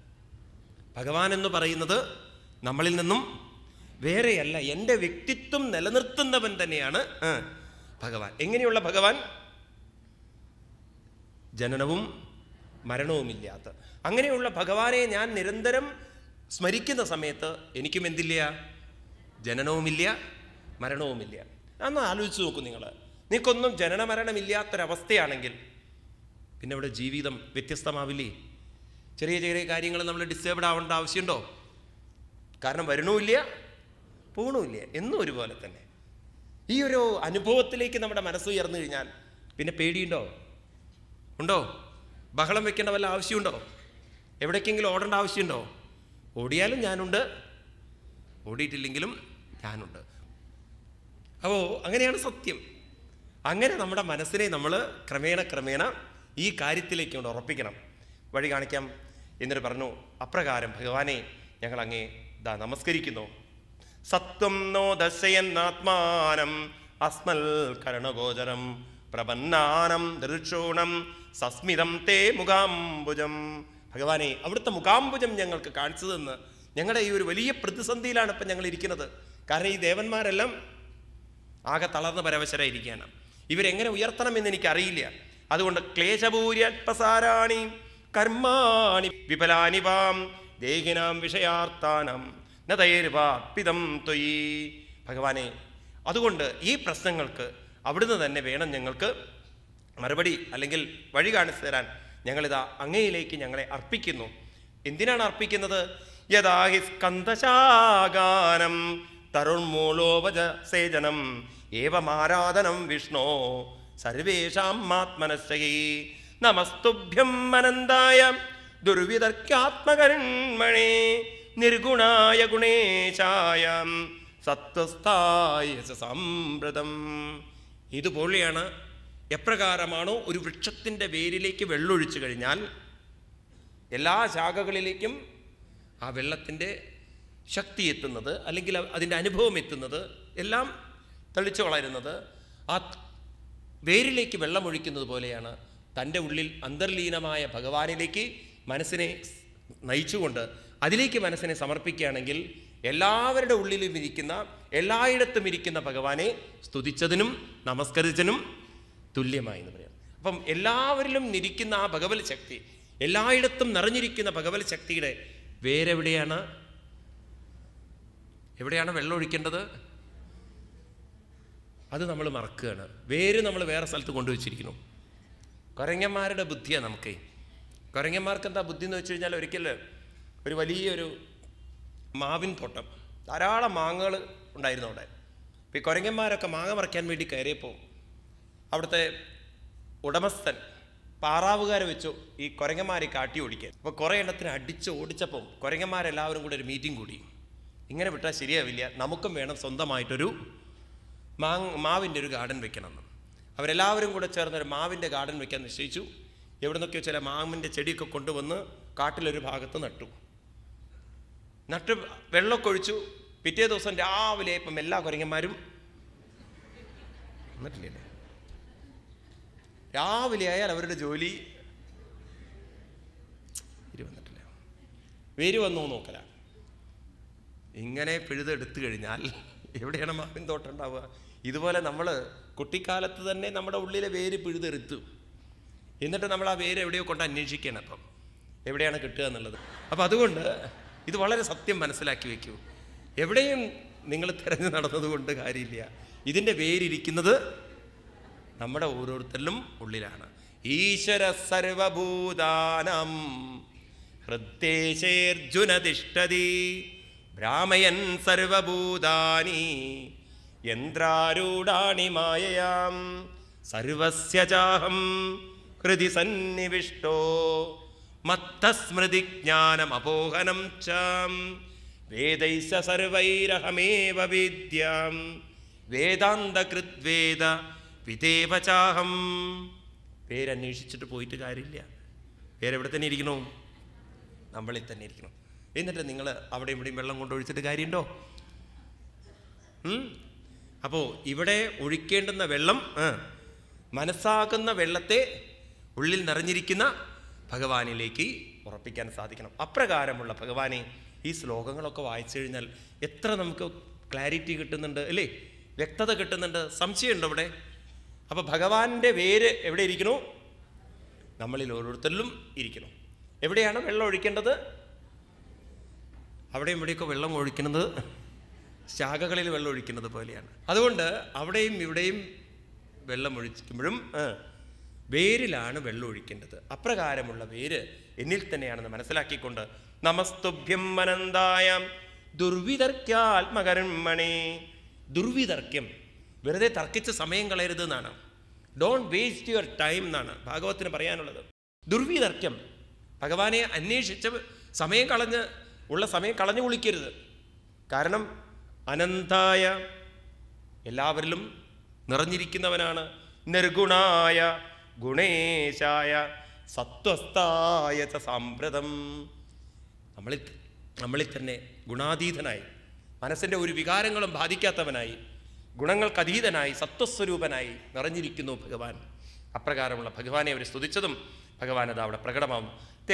ഭഗവാൻ എന്ന് പറയുന്നത് നമ്മളിൽ നിന്നും വേറെയല്ല എൻ്റെ വ്യക്തിത്വം നിലനിർത്തുന്നവൻ തന്നെയാണ് ആ, ഭഗവാൻ എങ്ങനെയുള്ള ഭഗവാൻ ജനനവും മരണവുമില്ലാത്ത അങ്ങനെയുള്ള ഭഗവാനെ ഞാൻ നിരന്തരം സ്മരിക്കുന്ന സമയത്ത് എനിക്കും എന്തില്ല ജനനവുമില്ല മരണവുമില്ല അന്ന് ആലോചിച്ച് നോക്കൂ നിങ്ങൾ നിങ്ങൾക്കൊന്നും ജനന മരണമില്ലാത്തൊരവസ്ഥയാണെങ്കിൽ പിന്നെ ഇവിടെ ജീവിതം വ്യത്യസ്തമാവില്ലേ ചെറിയ ചെറിയ കാര്യങ്ങൾ നമ്മൾ ഡിസ്റ്റേബ്ഡ് ആവേണ്ട ആവശ്യമുണ്ടോ കാരണം വരണമില്ല പോകണമില്ല എന്നും ഒരുപോലെ തന്നെ ഈ ഒരു അനുഭവത്തിലേക്ക് നമ്മുടെ മനസ്സ് ഉയർന്നു കഴിഞ്ഞാൽ പിന്നെ പേടിയുണ്ടോ ഉണ്ടോ ബഹളം വെക്കേണ്ട വല്ല ആവശ്യമുണ്ടോ എവിടേക്കെങ്കിലും ഓടേണ്ട ആവശ്യമുണ്ടോ ഓടിയാലും ഞാനുണ്ട് ഓടിയിട്ടില്ലെങ്കിലും ഞാനുണ്ട് അപ്പോൾ അങ്ങനെയാണ് സത്യം അങ്ങനെ നമ്മുടെ മനസ്സിനെ നമ്മൾ ക്രമേണ ക്രമേണ ഈ കാര്യത്തിലേക്ക് കൊണ്ട് ഉറപ്പിക്കണം വഴി കാണിക്കാം എന്നിട്ട് പറഞ്ഞു അപ്രകാരം ഭഗവാനെ ഞങ്ങൾ അങ്ങേ ദാ നമസ്കരിക്കുന്നു സത്വം നോ ദശയന്നാത്മാനം അസ്മൽ കരണഗോചരം പ്രപന്നാനം ദൃക്ഷൂണം സസ്മിതം തേ മുഖാംബുജം ഭഗവാനെ അവിടുത്തെ മുഖാംബുജം ഞങ്ങൾക്ക് കാണിച്ചു തന്ന് ഞങ്ങളുടെ ഈ ഒരു വലിയ പ്രതിസന്ധിയിലാണ് ഇപ്പം ഞങ്ങൾ ഇരിക്കുന്നത് കാരണം ഈ ദേവന്മാരെല്ലാം ആകെ തളർന്ന പരവശരായിരിക്കുകയാണ് ഇവരെങ്ങനെ ഉയർത്തണമെന്ന് എനിക്കറിയില്ല അതുകൊണ്ട് ക്ലേശപൂര്യൽപസാരാണി കർമാണി വിപലാനി വാം ദേഹിനാം വിഷയാർത്ഥാനം നതൈർവാർപ്പിതം ത്വയി ഭഗവാനെ അതുകൊണ്ട് ഈ പ്രശ്നങ്ങൾക്ക് അവിടുന്ന് തന്നെ വേണം ഞങ്ങൾക്ക് മറുപടി അല്ലെങ്കിൽ വഴി കാണിച്ചു തരാൻ ഞങ്ങളിതാ അങ്ങയിലേക്ക് ഞങ്ങളെ അർപ്പിക്കുന്നു എന്തിനാണ് അർപ്പിക്കുന്നത് യഥാ ഹി സ്കന്ദശാഗാനം തരുൺമൂലോപജ സേചനം ഏവമാരാധനം വിഷ്ണോ സർവേഷാം ആത്മനശ്ചയേ നമസ്തുഭ്യം അനന്തായ ദുർവിതർക്കാത്മകർമ്മണേ നിർഗുണായ ഗുണേശായ സത്വസ്ഥായ സംവൃതം ഇതുപോലെയാണ് എപ്രകാരമാണോ ഒരു വൃക്ഷത്തിൻ്റെ വേരിലേക്ക് വെള്ളമൊഴിച്ചു കഴിഞ്ഞാൽ എല്ലാ ശാഖകളിലേക്കും ആ വെള്ളത്തിൻ്റെ ശക്തി എത്തുന്നത് അല്ലെങ്കിൽ അതിൻ്റെ അനുഭവം എത്തുന്നത് എല്ലാം തെളിച്ചു വളരുന്നത് ആ വേരിലേക്ക് വെള്ളമൊഴിക്കുന്നത് പോലെയാണ് തൻ്റെ ഉള്ളിൽ അന്തർലീനമായ ഭഗവാനിലേക്ക് മനസ്സിനെ നയിച്ചുകൊണ്ട് അതിലേക്ക് മനസ്സിനെ സമർപ്പിക്കുകയാണെങ്കിൽ എല്ലാവരുടെ ഉള്ളിലും ഇരിക്കുന്ന എല്ലായിടത്തും ഇരിക്കുന്ന ഭഗവാനെ സ്തുതിച്ചതിനും നമസ്കരിച്ചതിനും തുല്യമായി എന്ന് പറയാം അപ്പം എല്ലാവരിലും ഇരിക്കുന്ന ആ ഭഗവത് ശക്തി എല്ലായിടത്തും നിറഞ്ഞിരിക്കുന്ന ഭഗവത് ശക്തിയുടെ വേരെവിടെയാണ് എവിടെയാണ് വെള്ളം ഒഴിക്കേണ്ടത് അത് നമ്മൾ മറക്കുകയാണ് വേര് നമ്മൾ വേറെ സ്ഥലത്ത് കൊണ്ടുവച്ചിരിക്കുന്നു കുരങ്ങന്മാരുടെ ബുദ്ധിയാണ് നമുക്ക് കുരങ്ങന്മാർക്ക് എന്താ ബുദ്ധി എന്ന് വെച്ച് കഴിഞ്ഞാൽ ഒരിക്കൽ ഒരു വലിയൊരു മാവിൻ തോട്ടം ധാരാളം മാങ്ങകൾ ഉണ്ടായിരുന്നു അവിടെ അപ്പോൾ ഈ കുരങ്ങന്മാരൊക്കെ മാങ്ങ പറിക്കാൻ വേണ്ടി കയറിയപ്പോൾ അവിടുത്തെ ഉടമസ്ഥൻ പാറാവുകാരെ വെച്ചു ഈ കുരങ്ങന്മാരെ കാട്ടി ഓടിക്കാൻ അപ്പോൾ കുറേ എണ്ണത്തിന് അടിച്ച് ഓടിച്ചപ്പം കുരങ്ങന്മാരെല്ലാവരും കൂടെ ഒരു മീറ്റിംഗ് കൂടി ഇങ്ങനെ വിട്ടാൽ ശരിയാവില്ല നമുക്കും വേണം സ്വന്തമായിട്ടൊരു മാങ് മാവിൻ്റെ ഒരു ഗാർഡൻ വെക്കണമെന്ന് അവരെല്ലാവരും കൂടെ ചേർന്ന് ഒരു മാവിൻ്റെ ഗാർഡൻ വെക്കാൻ നിശ്ചയിച്ചു എവിടെ നിന്നൊക്കെയോ ചില മാവിൻ്റെ ചെടിയൊക്കെ കൊണ്ടുവന്ന് കാട്ടിലൊരു ഭാഗത്ത് നട്ടു നട്ട് വെള്ളമൊക്കെ ഒഴിച്ചു പിറ്റേ ദിവസം രാവിലെ ഇപ്പം എല്ലാ കുരങ്ങന്മാരും വന്നിട്ടില്ലേ രാവിലെ ആയാൽ അവരുടെ ജോലി ഇരു വന്നിട്ടില്ല വേര് വന്നോ നോക്കല ഇങ്ങനെ പിഴുതെടുത്തു കഴിഞ്ഞാൽ എവിടെയാണ് മാവിൻ തോട്ടം ഉണ്ടാവുക ഇതുപോലെ നമ്മൾ കുട്ടിക്കാലത്ത് തന്നെ നമ്മുടെ ഉള്ളിലെ വേര് പിഴുതെടുത്തു എന്നിട്ട് നമ്മൾ ആ വേര് എവിടെയോ കൊണ്ട് അന്വേഷിക്കണം അപ്പം എവിടെയാണ് കിട്ടുക എന്നുള്ളത് അപ്പം അതുകൊണ്ട് ഇത് വളരെ സത്യം മനസ്സിലാക്കി വെക്കൂ എവിടെയും നിങ്ങൾ തിരഞ്ഞു നടന്നതുകൊണ്ട് കാര്യമില്ല ഇതിൻ്റെ വേരിരിക്കുന്നത് നമ്മുടെ ഓരോരുത്തരിലും ഉള്ളിലാണ് ഈശ്വര സർവഭൂതാനം ഹൃദ്ദേശേർജുന തിഷ്ടതി ഭ്രാമയൻ സർവഭൂതാനി യന്ത്രാരൂഢാണി മായയാം സർവസ്യ ചാഹം ഹൃദി സന്നിവിഷ്ടോ മത്തസ്മൃതി ജ്ഞാനമപോഹനം ചാം വേദൈസ സർവൈരഹമേവ വിദ്യാം വേദാന്തകൃദ്വേദ വിദേവ ചാഹം പേരന്വേഷിച്ചിട്ട് പോയിട്ട് കാര്യമില്ല പേരെവിടെ തന്നെ ഇരിക്കണോ നമ്മളിൽ തന്നെ ഇരിക്കണം എന്നിട്ട് നിങ്ങൾ അവിടെ ഇവിടെയും വെള്ളം കൊണ്ടൊഴിച്ചിട്ട് കാര്യമുണ്ടോ അപ്പോൾ ഇവിടെ ഒഴിക്കേണ്ടുന്ന വെള്ളം ആ, മനസ്സാകുന്ന വെള്ളത്തെ ഉള്ളിൽ നിറഞ്ഞിരിക്കുന്ന ഭഗവാനിലേക്ക് ഉറപ്പിക്കാൻ സാധിക്കണം അപ്രകാരമുള്ള ഭഗവാനെ ഈ ശ്ലോകങ്ങളൊക്കെ വായിച്ചു കഴിഞ്ഞാൽ എത്ര നമുക്ക് ക്ലാരിറ്റി കിട്ടുന്നുണ്ട് അല്ലേ വ്യക്തത കിട്ടുന്നുണ്ട് സംശയമുണ്ടോ ഇവിടെ അപ്പോൾ ഭഗവാന്റെ വേര് എവിടെ ഇരിക്കണു നമ്മളിൽ ഓരോരുത്തരിലും ഇരിക്കണം എവിടെയാണ് വെള്ളം ഒഴിക്കേണ്ടത് അവിടെയും ഇവിടെയൊക്കെ വെള്ളം ഒഴിക്കുന്നത് ശാഖകളിൽ വെള്ളം ഒഴിക്കുന്നത് പോലെയാണ് അതുകൊണ്ട് അവിടെയും ഇവിടെയും വെള്ളം ഒഴിക്കുമ്പോഴും ആ, വേരിലാണ് വെള്ളം ഒഴിക്കേണ്ടത് അപ്രകാരമുള്ള വേര് എന്നിൽ തന്നെയാണെന്ന് മനസ്സിലാക്കിക്കൊണ്ട് നമസ്തുഭ്യം അനന്തായ ദുർവിതർക്കാത്മകർമ്മണി ദുർവിതർക്യം വെറുതെ തർക്കിച്ച് സമയം കളയരുത് എന്നാണ് ഡോണ്ട് വേസ്റ്റ് യുവർ ടൈം എന്നാണ് ഭാഗവത്തിന് പറയാനുള്ളത് ദുർവിതർക്യം ഭഗവാനെ അന്വേഷിച്ച് സമയം കളഞ്ഞ് ഉള്ള സമയം കളഞ്ഞു കുളിക്കരുത് കാരണം അനന്തായ എല്ലാവരിലും നിറഞ്ഞിരിക്കുന്നവനാണ് നിർഗുണായ ഗുണേശായ സത്വസ്ഥായ ച സാമ്പ്രതം നമ്മളിൽ നമ്മളിൽ തന്നെ ഗുണാതീതനായി മനസ്സിൻ്റെ ഒരു വികാരങ്ങളും ബാധിക്കാത്തവനായി ഗുണങ്ങൾക്കതീതനായി സത്വസ്വരൂപനായി നിറഞ്ഞിരിക്കുന്നു ഭഗവാൻ അപ്രകാരമുള്ള ഭഗവാനെ അവർ സ്തുതിച്ചതും ഭഗവാൻ അത് അവിടെ പ്രകടമാവും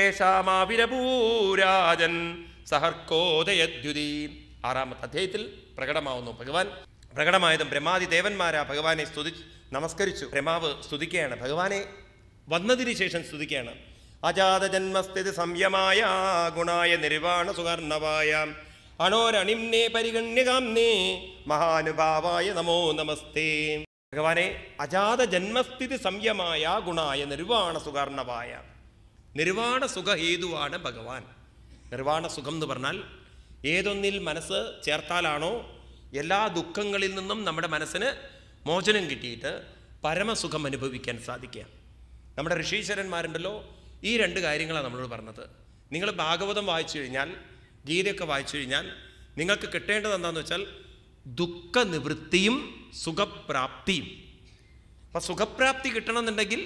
തേഷാമാവിരപൂരാജൻ സഹർക്കോദയദ്യുതി ആറാമത്തെ അധ്യായത്തിൽ പ്രകടമാവുന്നു ഭഗവാൻ പ്രകടമായതും ബ്രഹ്മാദി ദേവന്മാരാ ഭഗവാനെ സ്തുതി നമസ്കരിച്ചു ബ്രഹ്മാവ് സ്തുതിക്കുകയാണ് ഭഗവാനെ വന്നതിന് ശേഷം സ്തുതിക്കുകയാണ് അജാത ജന്മസ്ഥിതി സംയമായ ഗുണായ നിർവാണ സുകർണവായ അണോരണിംനേ പരിഗണ്യകാംനേ മഹാനുഭാവായ നമോ നമസ്തേ ഭഗവാനെ അജാത ജന്മസ്ഥിതി സംയമായ ഗുണായ നിർവാണ സുകർണവായ നിർവാണ സുഖഹേതുവാണ് ഭഗവാൻ നിർവാണ സുഖം എന്ന് പറഞ്ഞാൽ ഏതൊന്നിൽ മനസ്സ് ചേർത്താലാണോ എല്ലാ ദുഃഖങ്ങളിൽ നിന്നും നമ്മുടെ മനസ്സിന് മോചനം കിട്ടിയിട്ട് പരമസുഖം അനുഭവിക്കാൻ സാധിക്കുക നമ്മുടെ ഋഷീശ്വരന്മാരുണ്ടല്ലോ ഈ രണ്ട് കാര്യങ്ങളാണ് നമ്മളോട് പറഞ്ഞത് നിങ്ങൾ ഭാഗവതം വായിച്ചു കഴിഞ്ഞാൽ ഗീതയൊക്കെ വായിച്ചു കഴിഞ്ഞാൽ നിങ്ങൾക്ക് കിട്ടേണ്ടത് എന്താണെന്ന് വെച്ചാൽ ദുഃഖ നിവൃത്തിയും സുഖപ്രാപ്തിയും അപ്പം സുഖപ്രാപ്തി കിട്ടണമെന്നുണ്ടെങ്കിൽ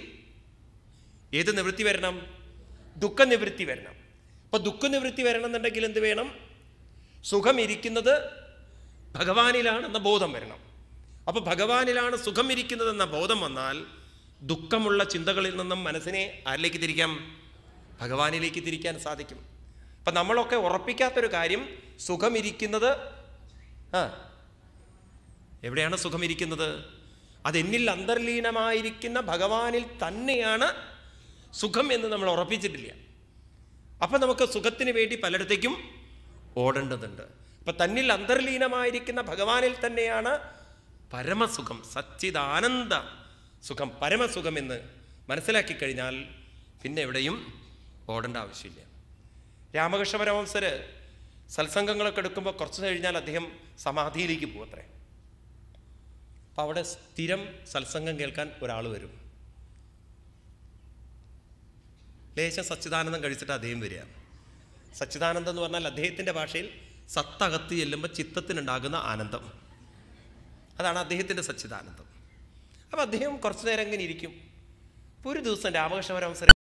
ഏത് നിവൃത്തി വരണം ദുഃഖനിവൃത്തി വരണം അപ്പൊ ദുഃഖനിവൃത്തി വരണം എന്നുണ്ടെങ്കിൽ എന്ത് വേണം സുഖം ഇരിക്കുന്നത് ഭഗവാനിലാണെന്ന ബോധം വരണം അപ്പൊ ഭഗവാനിലാണ് സുഖം ഇരിക്കുന്നതെന്ന ബോധം വന്നാൽ ദുഃഖമുള്ള ചിന്തകളിൽ നിന്നും മനസ്സിനെ ആരിലേക്ക് തിരിക്കാം ഭഗവാനിലേക്ക് തിരിക്കാൻ സാധിക്കും അപ്പൊ നമ്മളൊക്കെ ഉറപ്പിക്കാത്തൊരു കാര്യം സുഖമിരിക്കുന്നത് ആ എവിടെയാണ് സുഖമിരിക്കുന്നത് അത് എന്നിൽ അന്തർലീനമായിരിക്കുന്ന ഭഗവാനിൽ തന്നെയാണ് സുഖം എന്ന് നമ്മൾ ഉറപ്പിച്ചിട്ടില്ല അപ്പം നമുക്ക് സുഖത്തിന് വേണ്ടി പലയിടത്തേക്കും ഓടേണ്ടതുണ്ട് അപ്പം തന്നിൽ അന്തർലീനമായിരിക്കുന്ന ഭഗവാനിൽ തന്നെയാണ് പരമസുഖം സച്ചിദാനന്ദ സുഖം പരമസുഖം എന്ന് മനസ്സിലാക്കി കഴിഞ്ഞാൽ പിന്നെ എവിടെയും ഓടേണ്ട ആവശ്യമില്ല രാമകൃഷ്ണ പരമംസര് സത്സംഗങ്ങളൊക്കെ എടുക്കുമ്പോൾ കുറച്ച് കഴിഞ്ഞാൽ അദ്ദേഹം സമാധിയിലേക്ക് പോകത്രേ അപ്പം അവിടെ സ്ഥിരം സത്സംഗം കേൾക്കാൻ ഒരാൾ വരും ലേശം സച്ചിദാനന്ദം കഴിച്ചിട്ട് അദ്ദേഹം വരിക സച്ചിദാനന്ദം എന്ന് പറഞ്ഞാൽ അദ്ദേഹത്തിൻ്റെ ഭാഷയിൽ സത്തകത്ത് ചെല്ലുമ്പോൾ ചിത്തത്തിനുണ്ടാകുന്ന ആനന്ദം അതാണ് അദ്ദേഹത്തിൻ്റെ സച്ചിദാനന്ദം അപ്പം അദ്ദേഹം കുറച്ചു നേരം ഇങ്ങനെ ഇരിക്കും അപ്പോൾ ഒരു ദിവസം രാമകൃഷ്ണ പരമസര